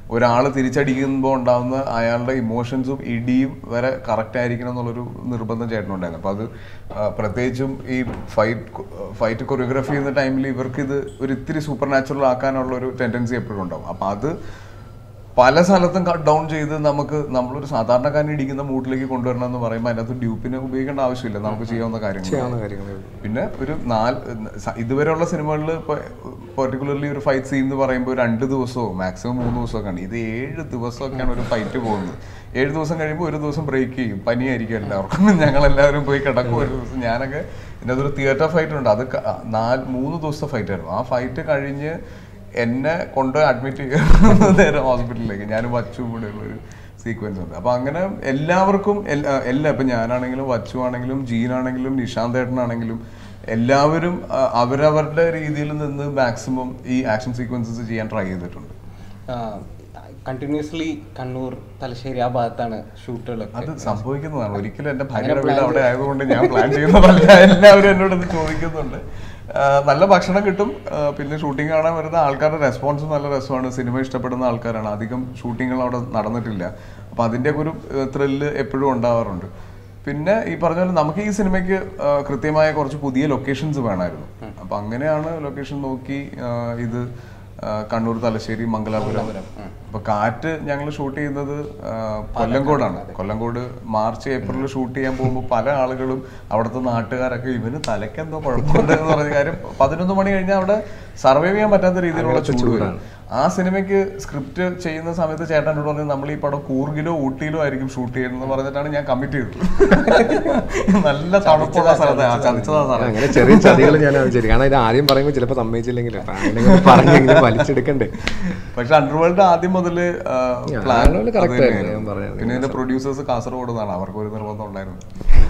ഒരാൾ തിരിച്ചടിക്കുമ്പോൾ ഉണ്ടാകുന്ന അയാളുടെ ഇമോഷൻസും ഇടിയും വരെ കറക്റ്റ് ആയിരിക്കണം എന്നുള്ളൊരു നിർബന്ധം ചേട്ടനുണ്ടായിരുന്നു അപ്പോൾ അത് ആ, പ്രത്യേകിച്ചും ഈ ഫൈറ്റ് ഫൈറ്റ് കൊറിയോഗ്രാഫി ചെയ്യുന്ന ടൈമിൽ ഇവർക്ക് ഇത് ഒരു ഇത്തിരി സൂപ്പർ നാച്ചുറൽ ആക്കാനുള്ള ഒരു ടെൻഡൻസി എപ്പോഴും ഉണ്ടാവും അപ്പോൾ അത് പല സ്ഥലത്തും കട്ട് ഡൗൺ ചെയ്ത് നമുക്ക് നമ്മളൊരു സാധാരണക്കാരനെ ഇടിക്കുന്ന മൂട്ടിലേക്ക് കൊണ്ടുവരണം എന്ന് പറയുമ്പോൾ അതിനകത്ത് ഡ്യൂപ്പിനെ ഉപയോഗിക്കേണ്ട ആവശ്യമില്ല നമുക്ക് ചെയ്യാവുന്ന കാര്യങ്ങൾ ചെയ്യാവുന്ന കാര്യങ്ങളേ ഉള്ളൂ പിന്നെ ഒരു നാല് സ- ഇതുവരെയുള്ള സിനിമകളിൽ ഇപ്പോൾ പെർട്ടിക്കുലർലി ഒരു ഫൈറ്റ് സീൻ എന്ന് പറയുമ്പോൾ രണ്ട് ദിവസമോ മാക്സിമം മൂന്ന് ദിവസമൊക്കെയാണ് ഇത് ഏഴ് ദിവസമൊക്കെയാണ് ഒരു ഫൈറ്റ് പോകുന്നത് ഏഴ് ദിവസം കഴിയുമ്പോൾ ഒരു ദിവസം ബ്രേക്ക് ചെയ്യും പനിയായിരിക്കും എല്ലാവർക്കും ഞങ്ങളെല്ലാവരും പോയി കിടക്കും ഒരു ദിവസം ഞാനൊക്കെ ഇതിനകത്ത് ഒരു തിയേറ്റർ ഫൈറ്റ് ഉണ്ട് അത് ക- നാല് മൂന്ന് ദിവസത്തെ ഫൈറ്റ് ആയിരുന്നു ആ ഫൈറ്റ് കഴിഞ്ഞ് എന്നെ കൊണ്ട് അഡ്മിറ്റ് ചെയ്യുന്ന നേരെ ഹോസ്പിറ്റലിലേക്ക് ഞാനും വച്ചും കൂടെ ഉള്ളൊരു സീക്വൻസ് ഉണ്ട് അപ്പൊ അങ്ങനെ എല്ലാവർക്കും എല്ലാ എല്ലാ ഇപ്പൊ ഞാനാണെങ്കിലും വച്ചു ആണെങ്കിലും ജീനാണെങ്കിലും നിഷാന്ത് ഏട്ടനാണെങ്കിലും എല്ലാവരും ആ, അവരവരുടെ രീതിയിൽ നിന്ന് മാക്സിമം ഈ ആക്ഷൻ സീക്വൻസസ് ചെയ്യാൻ ട്രൈ ചെയ്തിട്ടുണ്ട് കണ്ടിന്യൂസ്ലി കണ്ണൂർ തലശ്ശേരി ആ ഭാഗത്താണ് ഷൂട്ടുകളൊക്കെ അത് സംഭവിക്കുന്നതാണ് ഒരിക്കലും എന്റെ ഭാര്യയുടെ വീട് അവിടെ ആയതുകൊണ്ട് ഞാൻ പ്ലാൻ ചെയ്യുന്നതല്ല എല്ലാവരും എന്നോട് ഇത് ചോദിക്കുന്നുണ്ട് ആ, നല്ല ഭക്ഷണം കിട്ടും ആ, പിന്നെ ഷൂട്ടിംഗ് കാണാൻ വരുന്ന ആൾക്കാരുടെ റെസ്പോൺസ് നല്ല രസമാണ് സിനിമ ഇഷ്ടപ്പെടുന്ന ആൾക്കാരാണ് അധികം ഷൂട്ടിങ്ങുകൾ അവിടെ നടന്നിട്ടില്ല അപ്പൊ അതിൻ്റെയൊക്കെ ഒരു ത്രില്ല് എപ്പോഴും ഉണ്ടാവാറുണ്ട് പിന്നെ ഈ പറഞ്ഞ പോലെ നമുക്ക് ഈ സിനിമയ്ക്ക് ആ, കൃത്യമായ കുറച്ച് പുതിയ ലൊക്കേഷൻസ് വേണമായിരുന്നു അപ്പൊ അങ്ങനെയാണ് ലൊക്കേഷൻ നോക്കി ആ, ഇത് ആ, കണ്ണൂർ തലശ്ശേരി മംഗലാപുരം അപ്പൊ കാറ്റ് ഞങ്ങൾ ഷൂട്ട് ചെയ്യുന്നത് ആ, കൊല്ലങ്കോടാണ് കൊല്ലങ്കോട് മാർച്ച് ഏപ്രിലിൽ ഷൂട്ട് ചെയ്യാൻ പോകുമ്പോൾ പല ആളുകളും അവിടുത്തെ നാട്ടുകാരൊക്കെ ഇവന് തലക്കെന്തോ കുഴപ്പമുണ്ട് എന്ന് പറഞ്ഞ കാര്യം പതിനൊന്ന് മണി കഴിഞ്ഞാൽ അവിടെ സർവൈവ് ചെയ്യാൻ പറ്റാത്ത രീതിയിലുള്ള ചൂട് വരും ആ സിനിമയ്ക്ക് സ്ക്രിപ്റ്റ് ചെയ്യുന്ന സമയത്ത് ചേട്ടൻ എന്നോട് പറഞ്ഞു നമ്മൾ ഈ പടം കൂർഗിലോ ഊട്ടിയിലോ ആയിരിക്കും ഷൂട്ട് ചെയ്യുന്നത് പറഞ്ഞിട്ടാണ് ഞാൻ കമ്മിറ്റ് ചെയ്തത് നല്ല തണുപ്പുള്ള സ്ഥലത്ത് ആ, ചതിച്ചതാ സാറേ അങ്ങനെ ചെറിയ ചതികൾ ഞാൻ വിചാരിക്കും കാരണം ഇത് ആദ്യം പറയുമ്പോൾ ചിലപ്പോൾ സമ്മതിച്ചില്ലെങ്കിൽ അങ്ങനെ പറഞ്ഞെങ്കിലും വലിച്ചെടുക്കണ്ടേ പക്ഷെ അണ്ടർവേൾഡ് ആദ്യം മുതൽ പ്ലാൻ Underworld correct ആയിരുന്നു, ഞാൻ പറഞ്ഞത്. പിന്നെ ഇതിന്റെ പ്രൊഡ്യൂസേഴ്സ് കാസർഗോഡ് നിന്നാണ് അവർക്ക് ഒരു നിർബന്ധം ഉണ്ടായിരുന്നു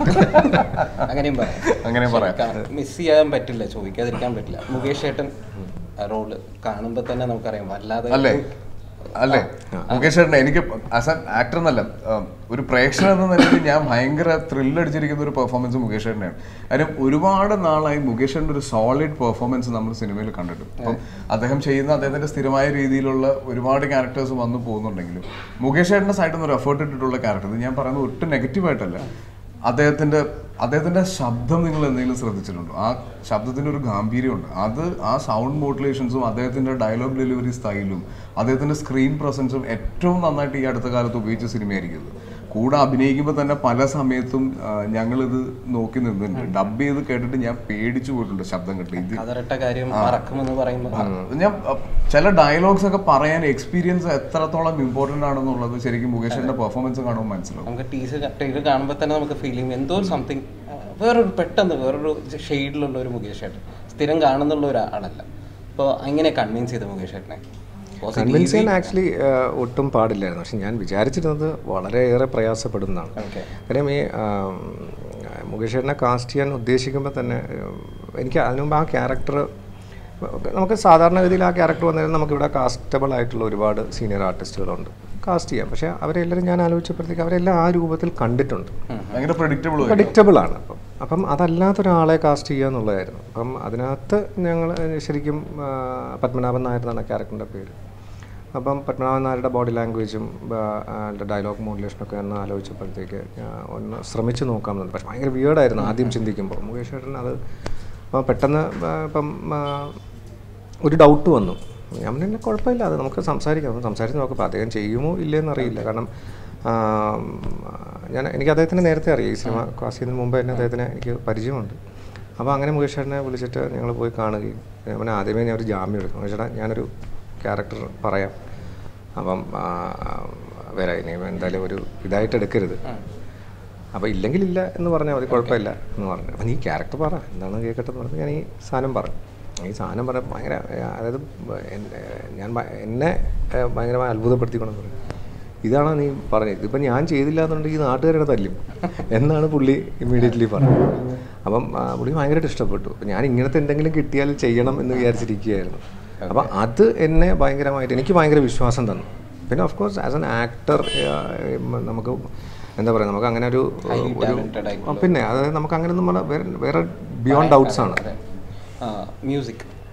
അങ്ങനെയും പറയാം അങ്ങനെ പറയാം മിസ് ചെയ്യാൻ പറ്റില്ല ചോദിക്കാതിരിക്കാൻ പറ്റില്ല മുകേഷ് ഏട്ടൻ റോള് കാണുമ്പോൾ തന്നെ നമുക്കറിയാം വല്ലാതെ അല്ലേ അല്ലേ മുകേഷ് ചേട്ടൻ എനിക്ക് ആസ് ആൻ ആക്ടർ എന്നല്ല ഉം, ഒരു പ്രേക്ഷകൻ എന്ന നിലയിൽ ഞാൻ ഭയങ്കര ത്രില്ലടിച്ചിരിക്കുന്ന ഒരു പെർഫോമൻസ് മുകേഷ് ചേട്ടനാണ് കാര്യം ഒരുപാട് നാളായി മുകേഷ് ചേട്ടൻ്റെ ഒരു സോളിഡ് പെർഫോമൻസ് നമ്മൾ സിനിമയിൽ കണ്ടിട്ട് അപ്പം അദ്ദേഹം ചെയ്യുന്ന അദ്ദേഹത്തിന്റെ സ്ഥിരമായ രീതിയിലുള്ള ഒരുപാട് ക്യാരക്ടേഴ്സ് വന്നു പോകുന്നുണ്ടെങ്കിലും മുകേഷ് ചേട്ടൻ്റെ സൈഡിൽ നിന്ന് ഒരു എഫേർട്ട് ഇട്ടിട്ടുള്ള ക്യാരക്ടർ ഇത് ഞാൻ പറയുന്നത് ഒട്ടും നെഗറ്റീവായിട്ടല്ല അദ്ദേഹത്തിന്റെ അദ്ദേഹത്തിന്റെ ശബ്ദം നിങ്ങൾ എന്തെങ്കിലും ശ്രദ്ധിച്ചിട്ടുണ്ടോ ആ ശബ്ദത്തിന്റെ ഒരു ഗാംഭീര്യമുണ്ട് അത് ആ സൗണ്ട് മോഡുലേഷൻസും അദ്ദേഹത്തിന്റെ ഡയലോഗ് ഡെലിവറി സ്റ്റൈലും അദ്ദേഹത്തിന്റെ സ്ക്രീൻ പ്രസൻസും ഏറ്റവും നന്നായിട്ട് ഈ അടുത്ത കാലത്ത് ഉപയോഗിച്ച സിനിമയായിരിക്കും ഇത് കൂടെ അഭിനയിക്കുമ്പോൾ തന്നെ പല സമയത്തും ആ, ഞങ്ങളിത് നോക്കി നിന്നിട്ടുണ്ട് ഡബ് ചെയ്ത് കേട്ടിട്ട് ഞാൻ പേടിച്ചു പോയിട്ടുണ്ട് ശബ്ദം കേട്ടിട്ട് ഇത് കതറിട്ട കാര്യം മറക്കുമെന്ന് പറയുമ്പോൾ ഞാൻ അ, ചില ഡയലോഗ്സ് ഒക്കെ പറയാൻ എക്സ്പീരിയൻസ് എത്രത്തോളം ഇമ്പോർട്ടന്റ് ആണെന്നുള്ളത് ശരിക്കും മുകേഷിന്റെ പെർഫോമൻസ് കാണുമ്പോൾ മനസ്സിലാവും നമുക്ക് ടീസർ ട്രെയിലർ കാണുമ്പോൾ തന്നെ നമുക്ക് ഫീൽ ചെയ്യും എന്തോ ഒരു സംതിങ് വേറൊരു പെട്ടെന്ന് വേറൊരു ഷെയ്ഡിലുള്ള ഒരു മുകേഷ് ഏട്ടൻ സ്ഥിരം കാണുന്നുള്ള ഒരാളല്ല അപ്പോൾ എങ്ങനെ കൺവിൻസ് ചെയ്ത മുകേഷ് ഏട്ടനെ കൺവിൻസ് ചെയ്യാൻ ആക്ച്വലി ഒട്ടും പാടില്ലായിരുന്നു പക്ഷെ ഞാൻ വിചാരിച്ചിരുന്നത് വളരെയേറെ പ്രയാസപ്പെടുന്നതാണ് ഓക്കെ കാര്യം ഈ ആം, മുകേഷ് ചേട്ടനെ കാസ്റ്റ് ചെയ്യാൻ ഉദ്ദേശിക്കുമ്പോൾ തന്നെ ഉം, എനിക്ക് അതിനു മുമ്പ് ആ ക്യാരക്ടർ നമുക്ക് സാധാരണഗതിയിൽ ആ ക്യാരക്ടർ വന്നതിൽ നമുക്കിവിടെ കാസ്റ്റബിൾ ആയിട്ടുള്ള ഒരുപാട് സീനിയർ ആർട്ടിസ്റ്റുകളുണ്ട് കാസ്റ്റ് ചെയ്യാം പക്ഷേ അവരെല്ലാവരും ഞാൻ ആലോചിച്ചപ്പോഴത്തേക്ക് അവരെല്ലാം ആ രൂപത്തിൽ കണ്ടിട്ടുണ്ട് ഭയങ്കര പ്രഡിക്റ്റബിൾ പ്രഡിക്റ്റബിൾ ആണ് അപ്പം അപ്പം അതല്ലാത്ത ഒരാളെ കാസ്റ്റ് ചെയ്യുക എന്നുള്ളതായിരുന്നു അപ്പം അതിനകത്ത് ഞങ്ങൾ ശരിക്കും ആ, പത്മനാഭൻ നായർ എന്നാണ് ക്യാരക്ടറിൻ്റെ പേര് അപ്പം പത്മനാഭൻ നായരുടെ ബോഡി ലാംഗ്വേജും ഡയലോഗ് മോഡുലേഷനൊക്കെ ഒന്ന് ആലോചിച്ചപ്പോഴത്തേക്ക് ഞാൻ ഒന്ന് ശ്രമിച്ച് നോക്കാൻ തോന്നി പക്ഷെ ഭയങ്കര വിയേർഡായിരുന്നു ആദ്യം ചിന്തിക്കുമ്പോൾ മുകേഷ് ചേട്ടൻ അത് അപ്പം പെട്ടെന്ന് ആ, ഇപ്പം ആ, ഒരു ഡൗട്ട് വന്നു ഞാൻ പിന്നെ കുഴപ്പമില്ല അത് നമുക്ക് സംസാരിക്കാം നമുക്ക് സംസാരിച്ച് നോക്കാം അപ്പോൾ അദ്ദേഹം ചെയ്യുമോ ഇല്ലയെന്ന് അറിയില്ല കാരണം ആ, ഞാൻ എനിക്ക് അദ്ദേഹത്തിന് നേരത്തെ അറിയാം ഈ സിനിമ കാസ്റ്റ് ചെയ്യുന്നതിന് മുമ്പ് തന്നെ അദ്ദേഹത്തിന് എനിക്ക് പരിചയമുണ്ട് അപ്പോൾ അങ്ങനെ മുകേഷ് ചേട്ടനെ വിളിച്ചിട്ട് ഞങ്ങൾ പോയി കാണുകയും ഞാൻ പിന്നെ ആദ്യമേ ഞാൻ ഒരു ജാമ്യം എടുക്കും മുകേഷ് ചേട്ടാ ഞാനൊരു ക്യാരക്ടർ പറയാം അപ്പം ആ, വരാം ഇനി എന്തായാലും ഒരു ഇതായിട്ട് എടുക്കരുത് അപ്പോൾ ഇല്ലെങ്കിൽ ഇല്ല എന്ന് പറഞ്ഞാൽ മതി കുഴപ്പമില്ല എന്ന് പറഞ്ഞു അപ്പം നീ ക്യാരക്ടർ പറ എന്താണ് കേൾക്കട്ടെ എന്ന് പറഞ്ഞ് ഞാൻ ഈ സാധനം പറഞ്ഞു ഈ സാധനം പറഞ്ഞ ഭയങ്കര ഏ, അതായത് എന്നെ- ഞാൻ ഭ- എന്നെ ഏ, ഭയങ്കരമായി അത്ഭുതപ്പെടുത്തിക്കൊണ്ട് പറഞ്ഞു ഇതാണോ നീ പറഞ്ഞത് ഇതിപ്പോൾ ഞാൻ ചെയ്തില്ല എന്നുണ്ടെങ്കിൽ നാട്ടുകാരുടെ തല്ലും എന്നാണ് പുള്ളി ഇമ്മീഡിയറ്റ്ലി പറഞ്ഞത് അപ്പം ആ, പുള്ളി ഭയങ്കരമായിട്ട് ഇഷ്ടപ്പെട്ടു അപ്പം ഞാൻ ഇങ്ങനത്തെ എന്തെങ്കിലും കിട്ടിയാൽ ചെയ്യണം എന്ന് വിചാരിച്ചിരിക്കുകയായിരുന്നു അപ്പം അത് എന്നെ ഭയങ്കരമായിട്ട് എനിക്ക് ഭയങ്കര വിശ്വാസം തന്നു പിന്നെ of course as an actor നമുക്ക് എന്താ പറയുക നമുക്ക് അങ്ങനെ ഒരു ഒരു talented ആ, പിന്നെ അതായത് നമുക്ക് അങ്ങനെ ഒന്നും വേറെ വേറെ ബിയോണ്ട് ഡൗട്ട്സ് ആണ് മ്യൂസിക്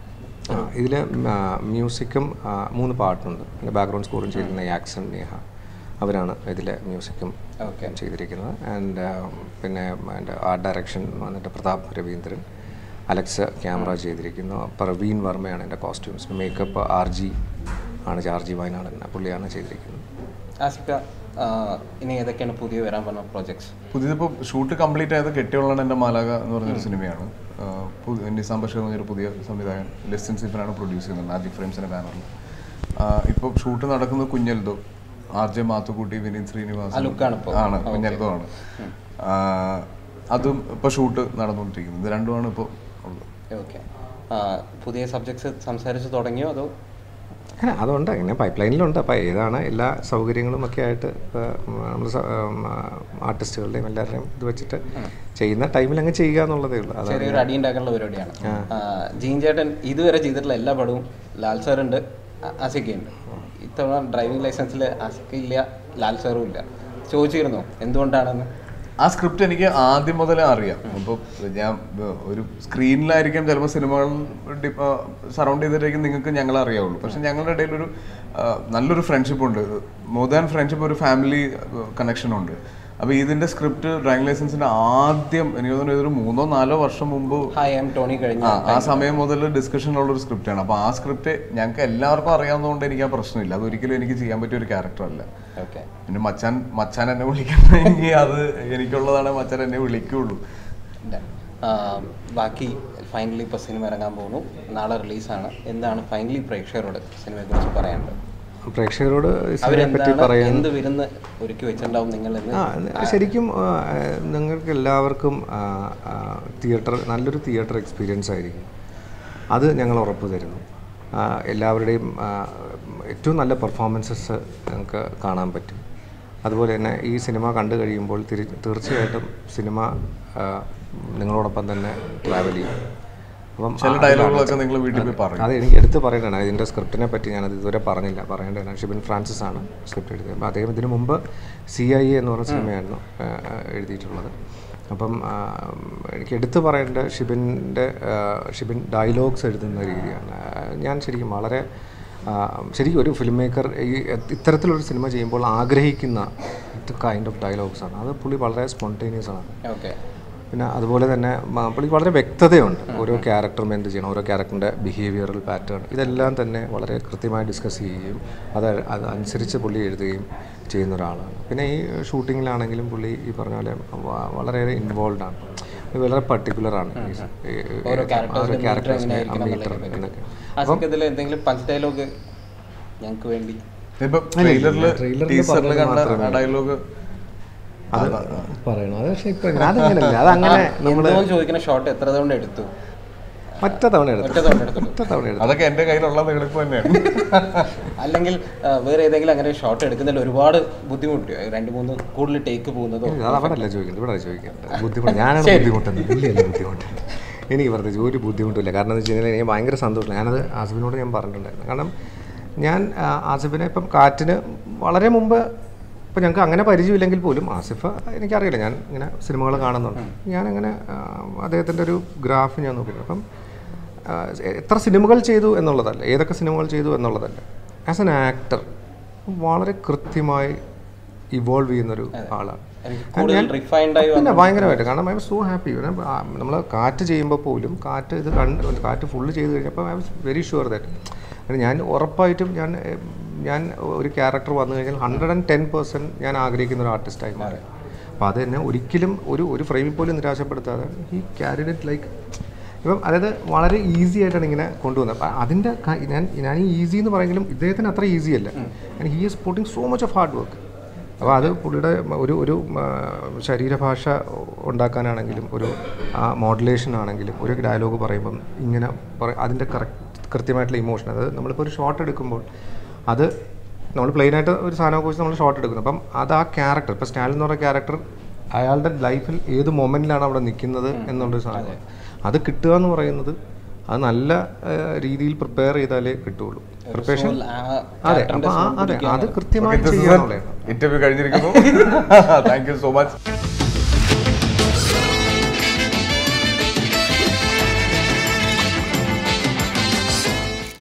ഇതിൽ മ്യൂസിക്കും ആ, മൂന്ന് പാട്ടുണ്ട് പിന്നെ ബാക്ക്ഗ്രൗണ്ട് സ്കോറും ചെയ്തിരുന്ന യാക്സൺ നേഹ അവരാണ് ഇതിലെ മ്യൂസിക്കും ഓക്കെ ചെയ്തിരിക്കുന്നത് ആൻഡ് പിന്നെ അതിൻ്റെ ആർട്ട് ഡയറക്ഷൻ വന്നിട്ട് പ്രതാപ് രവീന്ദ്രൻ അലക്സ് ക്യാമറ ചെയ്തിരിക്കുന്നു പ്രവീൺ വർമ്മയാണ് എൻ്റെ കോസ്റ്റ്യൂംസ് മേക്കപ്പ് ആർ ജി ആണ് ആർ ജി വയനാടൻ പുള്ളിയാണ് ചെയ്തിരിക്കുന്നത് ആസിഫ ആ, ഇനി ഏതൊക്കെയാണ് പുതിയ വരാൻ പറഞ്ഞ പ്രോജക്ട്സ് പുതിയതിപ്പോൾ ഷൂട്ട് കംപ്ലീറ്റ് ആയത് കെട്ടിയുള്ളതാണ് എൻ്റെ മാലാക എന്ന് പറഞ്ഞൊരു സിനിമയാണ് ആഹ് പു- നിസാം ബഷീർ എന്ന് പറഞ്ഞൊരു പുതിയ സംവിധായകൻ ലെസ്സൻ സിഫിനാണ് പ്രൊഡ്യൂസ് ചെയ്യുന്നത് മാജിക് ഫ്രെയിംസിൻ്റെ ബാനറിൽ ഇപ്പോൾ ഷൂട്ട് നടക്കുന്നത് കുഞ്ഞൽദോ ആർ ജെ മാത്തുക്കുട്ടി വിനീത് ശ്രീനിവാസൻ ലുക്കാണ് ഇപ്പോൾ ആണ് കുഞ്ഞൽദോ ആണ് ആഹ് അതും ഇപ്പോൾ ഷൂട്ട് നടന്നുകൊണ്ടിരിക്കുന്നത് ഇത് രണ്ടുമാണ് ഇപ്പോൾ ഉള്ളത് ഓക്കെ പുതിയ സബ്ജക്ട്സ് സംസാരിച്ച് തുടങ്ങിയോ അതോ അങ്ങനെ അതുണ്ട് ഇങ്ങനെ പൈപ്പ് ലൈനിലുണ്ട് അപ്പോൾ ഏതാണ് എല്ലാ സൗകര്യങ്ങളും ഒക്കെ ആയിട്ട് നമ്മൾ ആർട്ടിസ്റ്റുകളുടെയും എല്ലാവരുടെയും ഇത് വെച്ചിട്ട് ചെയ്യുന്ന ടൈമിൽ അങ്ങ് ചെയ്യുക എന്നുള്ളതേ ഉള്ളൂ അതാണ് ചെറിയൊരു അടി ഉണ്ടാക്കാനുള്ള പരിപാടിയാണ് ആ, ജീൻ ചേട്ടൻ ഇതുവരെ ചെയ്തിട്ടുള്ള എല്ലാ പടവും ലാൽ സാർ ഉണ്ട് അസിക്കുണ്ട് ഇത്തവണ ഡ്രൈവിംഗ് ലൈസൻസിൽ അസിക്ക ഇല്ല ലാൽ സാറും ഇല്ല ചോദിച്ചിരുന്നു എന്തുകൊണ്ടാണെന്ന് ആ സ്ക്രിപ്റ്റ് എനിക്ക് ആദ്യം മുതലേ അറിയാം അപ്പോൾ ഞാൻ ഏർ, ഒരു സ്ക്രീനിലായിരിക്കാം ചിലപ്പോൾ സിനിമകൾ സറൗണ്ട് ചെയ്തിട്ടായിരിക്കും നിങ്ങൾക്ക് ഞങ്ങളെ അറിയാവുള്ളൂ പക്ഷെ ഞങ്ങളുടെ ഇടയിൽ ഒരു ആ, നല്ലൊരു ഫ്രണ്ട്ഷിപ്പ് ഉണ്ട് മോർ ദാൻ ഫ്രണ്ട്ഷിപ്പ് ഒരു ഫാമിലി കണക്ഷൻ ഉണ്ട് അപ്പോൾ ഇതിന്റെ സ്ക്രിപ്റ്റ് ഡ്രൈവിംഗ് ലൈസൻസിന്റെ ആദ്യം എനിക്ക് തോന്നുന്നു ഇതൊരു മൂന്നോ നാലോ വർഷം മുമ്പ് ഹായ് എം ടോണി കഴിഞ്ഞ ആ ആ സമയം മുതൽ ഡിസ്കഷൻ ഉള്ള ഒരു സ്ക്രിപ്റ്റാണ് അപ്പോൾ ആ സ്ക്രിപ്റ്റ് ഞങ്ങൾക്ക് എല്ലാവർക്കും അറിയാവുന്നതുകൊണ്ട് എനിക്ക് ആ പ്രശ്നമില്ല അതൊരിക്കലും എനിക്ക് ചെയ്യാൻ പറ്റിയ ഒരു ക്യാരക്ടർ അല്ല ഓക്കെ പിന്നെ മച്ചാൻ മച്ചാൻ എന്നെ വിളിക്കണമെങ്കിൽ അത് എനിക്കുള്ളതാണ് മച്ചാൻ എന്നെ വിളിക്കുള്ളൂ ബാക്കി ഫൈനലി ഇപ്പോൾ സിനിമ ഇറങ്ങാൻ പോകുന്നു നാളെ റിലീസാണ് എന്താണ് ഫൈനലി പ്രേക്ഷകരോട് സിനിമയെക്കുറിച്ച് പറയാനുള്ളത് പ്രേക്ഷകരോട് ഈ സിനിമയെ പറ്റി അവരെന്താണ് പറയാൻ എന്ത് വിരുന്ന് ഒരുക്കി വെച്ചിട്ടുണ്ടാവും നിങ്ങൾ എന്ന് ആ ശരിക്കും ആ, നിങ്ങൾക്ക് എല്ലാവർക്കും തിയേറ്റർ നല്ലൊരു തിയേറ്റർ എക്സ്പീരിയൻസ് ആയിരിക്കും അത് ഞങ്ങൾ ഉറപ്പ് തരുന്നു ആ, എല്ലാവരുടെയും ആ, ഏറ്റവും നല്ല പെർഫോമൻസസ് ഞങ്ങൾക്ക് കാണാൻ പറ്റും അതുപോലെ തന്നെ ഈ സിനിമ കണ്ടു കഴിയുമ്പോൾ തിരി തീർച്ചയായിട്ടും സിനിമ ആ, നിങ്ങളോടൊപ്പം തന്നെ ട്രാവൽ ചെയ്യും അപ്പം ചില ആ- ഡയലോഗുകളൊക്കെ നിങ്ങൾ വീട്ടിൽ പോയി പറയും അത് എനിക്ക് എടുത്ത് പറയേണ്ടതാണ് ഇതിൻ്റെ സ്ക്രിപ്റ്റിനെ പറ്റി ഞാനത് ഇതുവരെ പറഞ്ഞില്ല പറയേണ്ടതാണ് ഷിബിൻ ഫ്രാൻസിസ് ആണ് സ്ക്രിപ്റ്റ് എഴുതിയത് അപ്പോൾ അദ്ദേഹം ഇതിനു മുമ്പ് സി ഐ എ എന്ന് പറഞ്ഞ സിനിമയായിരുന്നു ആ, ആ, എഴുതിയിട്ടുള്ളത് അപ്പം ആ, എനിക്ക് എടുത്തു പറയേണ്ട ഷിബിൻ്റെ ആ, ഷിബിൻ ഡയലോഗ്സ് എഴുതുന്ന രീതിയാണ് ആ, ഞാൻ ശരിക്കും വളരെ ആ, ശരിക്കും ഒരു ഫിലിം മേക്കർ ഈ ഇത്തരത്തിലൊരു സിനിമ ചെയ്യുമ്പോൾ ആഗ്രഹിക്കുന്ന കൈൻഡ് ഓഫ് ഡയലോഗ്സ് ആണ് അത് പുള്ളി വളരെ സ്പോണ്ടേനിയസ് ആണ് ഓക്കെ പിന്നെ അതുപോലെ തന്നെ മ- പുള്ളിക്ക് വളരെ വ്യക്തതയുണ്ട് ഓരോ ക്യാരക്ടറും എന്ത് ചെയ്യണം ഓരോ ക്യാരക്ടറിൻ്റെ ബിഹേവിയറൽ പാറ്റേൺ ഇതെല്ലാം തന്നെ വളരെ കൃത്യമായി ഡിസ്കസ് ചെയ്യുകയും അത് അത് അനുസരിച്ച് പുള്ളി എഴുതുകയും ചെയ്യുന്ന ഒരാളാണ് പിന്നെ ഈ ഷൂട്ടിങ്ങിലാണെങ്കിലും പുള്ളി ഈ പറഞ്ഞ പോലെ വ- വളരെയേറെ ഇൻവോൾവ് ആണ് വളരെ പർട്ടിക്കുലർ ആണ് ഈ- ഈ- ഈ- ഓരോ ഓരോ ക്യാരക്ടേഴ്സിന്റെ ക്യാരക്ടേഴ്സിനെ എങ്ങനെയായിരിക്കണം മീറ്റർ എന്നുള്ളതിനെ എന്നൊക്കെ അസിക്കതിൽ എന്തെങ്കിലും പഞ്ച് ഡയലോഗ് ഞങ്ങൾക്ക് വേണ്ടി ഇപ്പൊ ട്രെയിലറിൽ ടീസറിൽ കണ്ട ഡയലോഗ് അത് പറയണം അത് പക്ഷേ ഇപ്പം അതങ്ങനെയല്ല അതങ്ങനെ നമ്മൾ എന്തോന്ന് ചോദിക്കുന്ന ഷോട്ട് എത്ര തവണ എടുത്തു ഒറ്റ തവണ എടുത്തു ഒറ്റ തവണ എടുത്തു ഒറ്റ തവണ എടുത്തു അതൊക്കെ എന്റെ കയ്യിലുള്ള എളുപ്പം തന്നെയാണ് അല്ലെങ്കിൽ ആ, വേറെ ഏതെങ്കിലും അങ്ങനെ ഷോട്ട് എടുക്കുന്നതിൽ ഒരുപാട് ബുദ്ധിമുട്ടിയോ രണ്ട് മൂന്ന് കൂടുതൽ ടേക്ക് പോകുന്നതോ അത് അവിടെ അല്ല ചോദിക്കുന്നത് ഇവിടെ ചോദിക്കുന്നത് ബുദ്ധിമുട്ട് ഞാനാണ് ബുദ്ധിമുട്ടുന്നത് ഇല്ലല്ല ബുദ്ധിമുട്ട് എനിക്ക് പ്രത്യേകിച്ച് ഒരു ബുദ്ധിമുട്ടില്ല കാരണം എന്ന് വെച്ച് കഴിഞ്ഞാൽ എനിക്ക് ഭയങ്കര സന്തോഷമില്ല ഞാനത് ആസിഫിനോട് ഞാൻ പറഞ്ഞിട്ടുണ്ടായിരുന്നു കാരണം ഞാൻ ആ, ആസിഫിനെ ഇപ്പം കാറ്റിന് വളരെ മുമ്പ് ഇപ്പം ഞങ്ങൾക്ക് അങ്ങനെ പരിചയമില്ലെങ്കിൽ പോലും ആസിഫ് എനിക്കറിയില്ല ഞാൻ ഇങ്ങനെ സിനിമകൾ കാണുന്നുണ്ട് ഞാനങ്ങനെ ആ, അദ്ദേഹത്തിൻ്റെ ഒരു ഗ്രാഫ് ഞാൻ നോക്കിയിട്ടുണ്ട് അപ്പം ആ, എത്ര സിനിമകൾ ചെയ്തു എന്നുള്ളതല്ല ഏതൊക്കെ സിനിമകൾ ചെയ്തു എന്നുള്ളതല്ല ആസ് എൻ ആക്ടർ വളരെ കൃത്യമായി ഇവോൾവ് ചെയ്യുന്നൊരു ആളാണ് എനിക്ക് കൂടുതൽ റിഫൈൻഡ് ആയി പിന്നെ ഭയങ്കരമായിട്ട് കാരണം ഐ വാസ് സോ ഹാപ്പി നമ്മൾ കാറ്റ് ചെയ്യുമ്പോൾ പോലും കാറ്റ് ഇത് കണ്ട് കാറ്റ് ഫുള്ള് ചെയ്ത് കഴിഞ്ഞപ്പോൾ I was very sure that ഞാൻ ഉറപ്പായിട്ടും ഞാൻ ഏർ, ഞാൻ ഒരു ക്യാരക്ടർ വന്നു കഴിഞ്ഞാൽ ഹൺഡ്രഡ് ആൻഡ് ടെൻ പെർസെൻറ്റ് ഞാൻ ആഗ്രഹിക്കുന്ന ഒരു ആർട്ടിസ്റ്റായി മാറി അപ്പോൾ അത് തന്നെ ഒരിക്കലും ഒരു ഒരു ഫ്രെയിമിൽ പോലും നിരാശപ്പെടുത്താതെ ഈ ക്യാരിഡ് ഇറ്റ് ലൈക്ക് ഇപ്പം അതായത് വളരെ ഈസി ആയിട്ടാണ് ഇങ്ങനെ കൊണ്ടുവന്നത് അപ്പം അതിൻ്റെ ക- ഞാൻ ഞാൻ ഈ ഈസി എന്ന് പറയുമെങ്കിലും ഇദ്ദേഹത്തിന് അത്ര ഈസി അല്ല and he is putting so much of hard work അപ്പോൾ അത് പുള്ളിയുടെ ഒരു ഒരു ആ, ശരീരഭാഷ ഉണ്ടാക്കാനാണെങ്കിലും ഒരു മോഡുലേഷൻ ആണെങ്കിലും ഒരു ഡയലോഗ് പറയുമ്പം ഇങ്ങനെ പറ അതിൻ്റെ കറക്റ്റ് കൃത്യമായിട്ടുള്ള ഇമോഷൻ അതായത് നമ്മളിപ്പോൾ ഒരു ഷോട്ട് എടുക്കുമ്പോൾ അത് നമ്മൾ പ്ലെയിനായിട്ട് ഒരു സാധനമൊക്കെ വെച്ച് നമ്മൾ ഷോട്ട് എടുക്കുന്നു അപ്പം അത് ആ ക്യാരക്ടർ ഇപ്പോൾ സ്റ്റാലിൻ എന്ന് പറയുന്ന ക്യാരക്ടർ അയാളുടെ ലൈഫിൽ ഏത് മൊമെൻറ്റിലാണ് അവിടെ നിൽക്കുന്നത് എന്നുള്ളൊരു സാധനം അത് കിട്ടുക എന്ന് പറയുന്നത് അത് നല്ല ആ, രീതിയിൽ പ്രിപ്പയർ ചെയ്താലേ കിട്ടുള്ളൂ പ്രിപ്പറേഷൻ അതെ അപ്പോൾ ആ അതെ അത് കൃത്യമായി ചെയ്യാന്നുള്ളതാണ് ഇന്റർവ്യൂ കഴിഞ്ഞിരിക്കുന്നു താങ്ക് യു സോ മച്ച്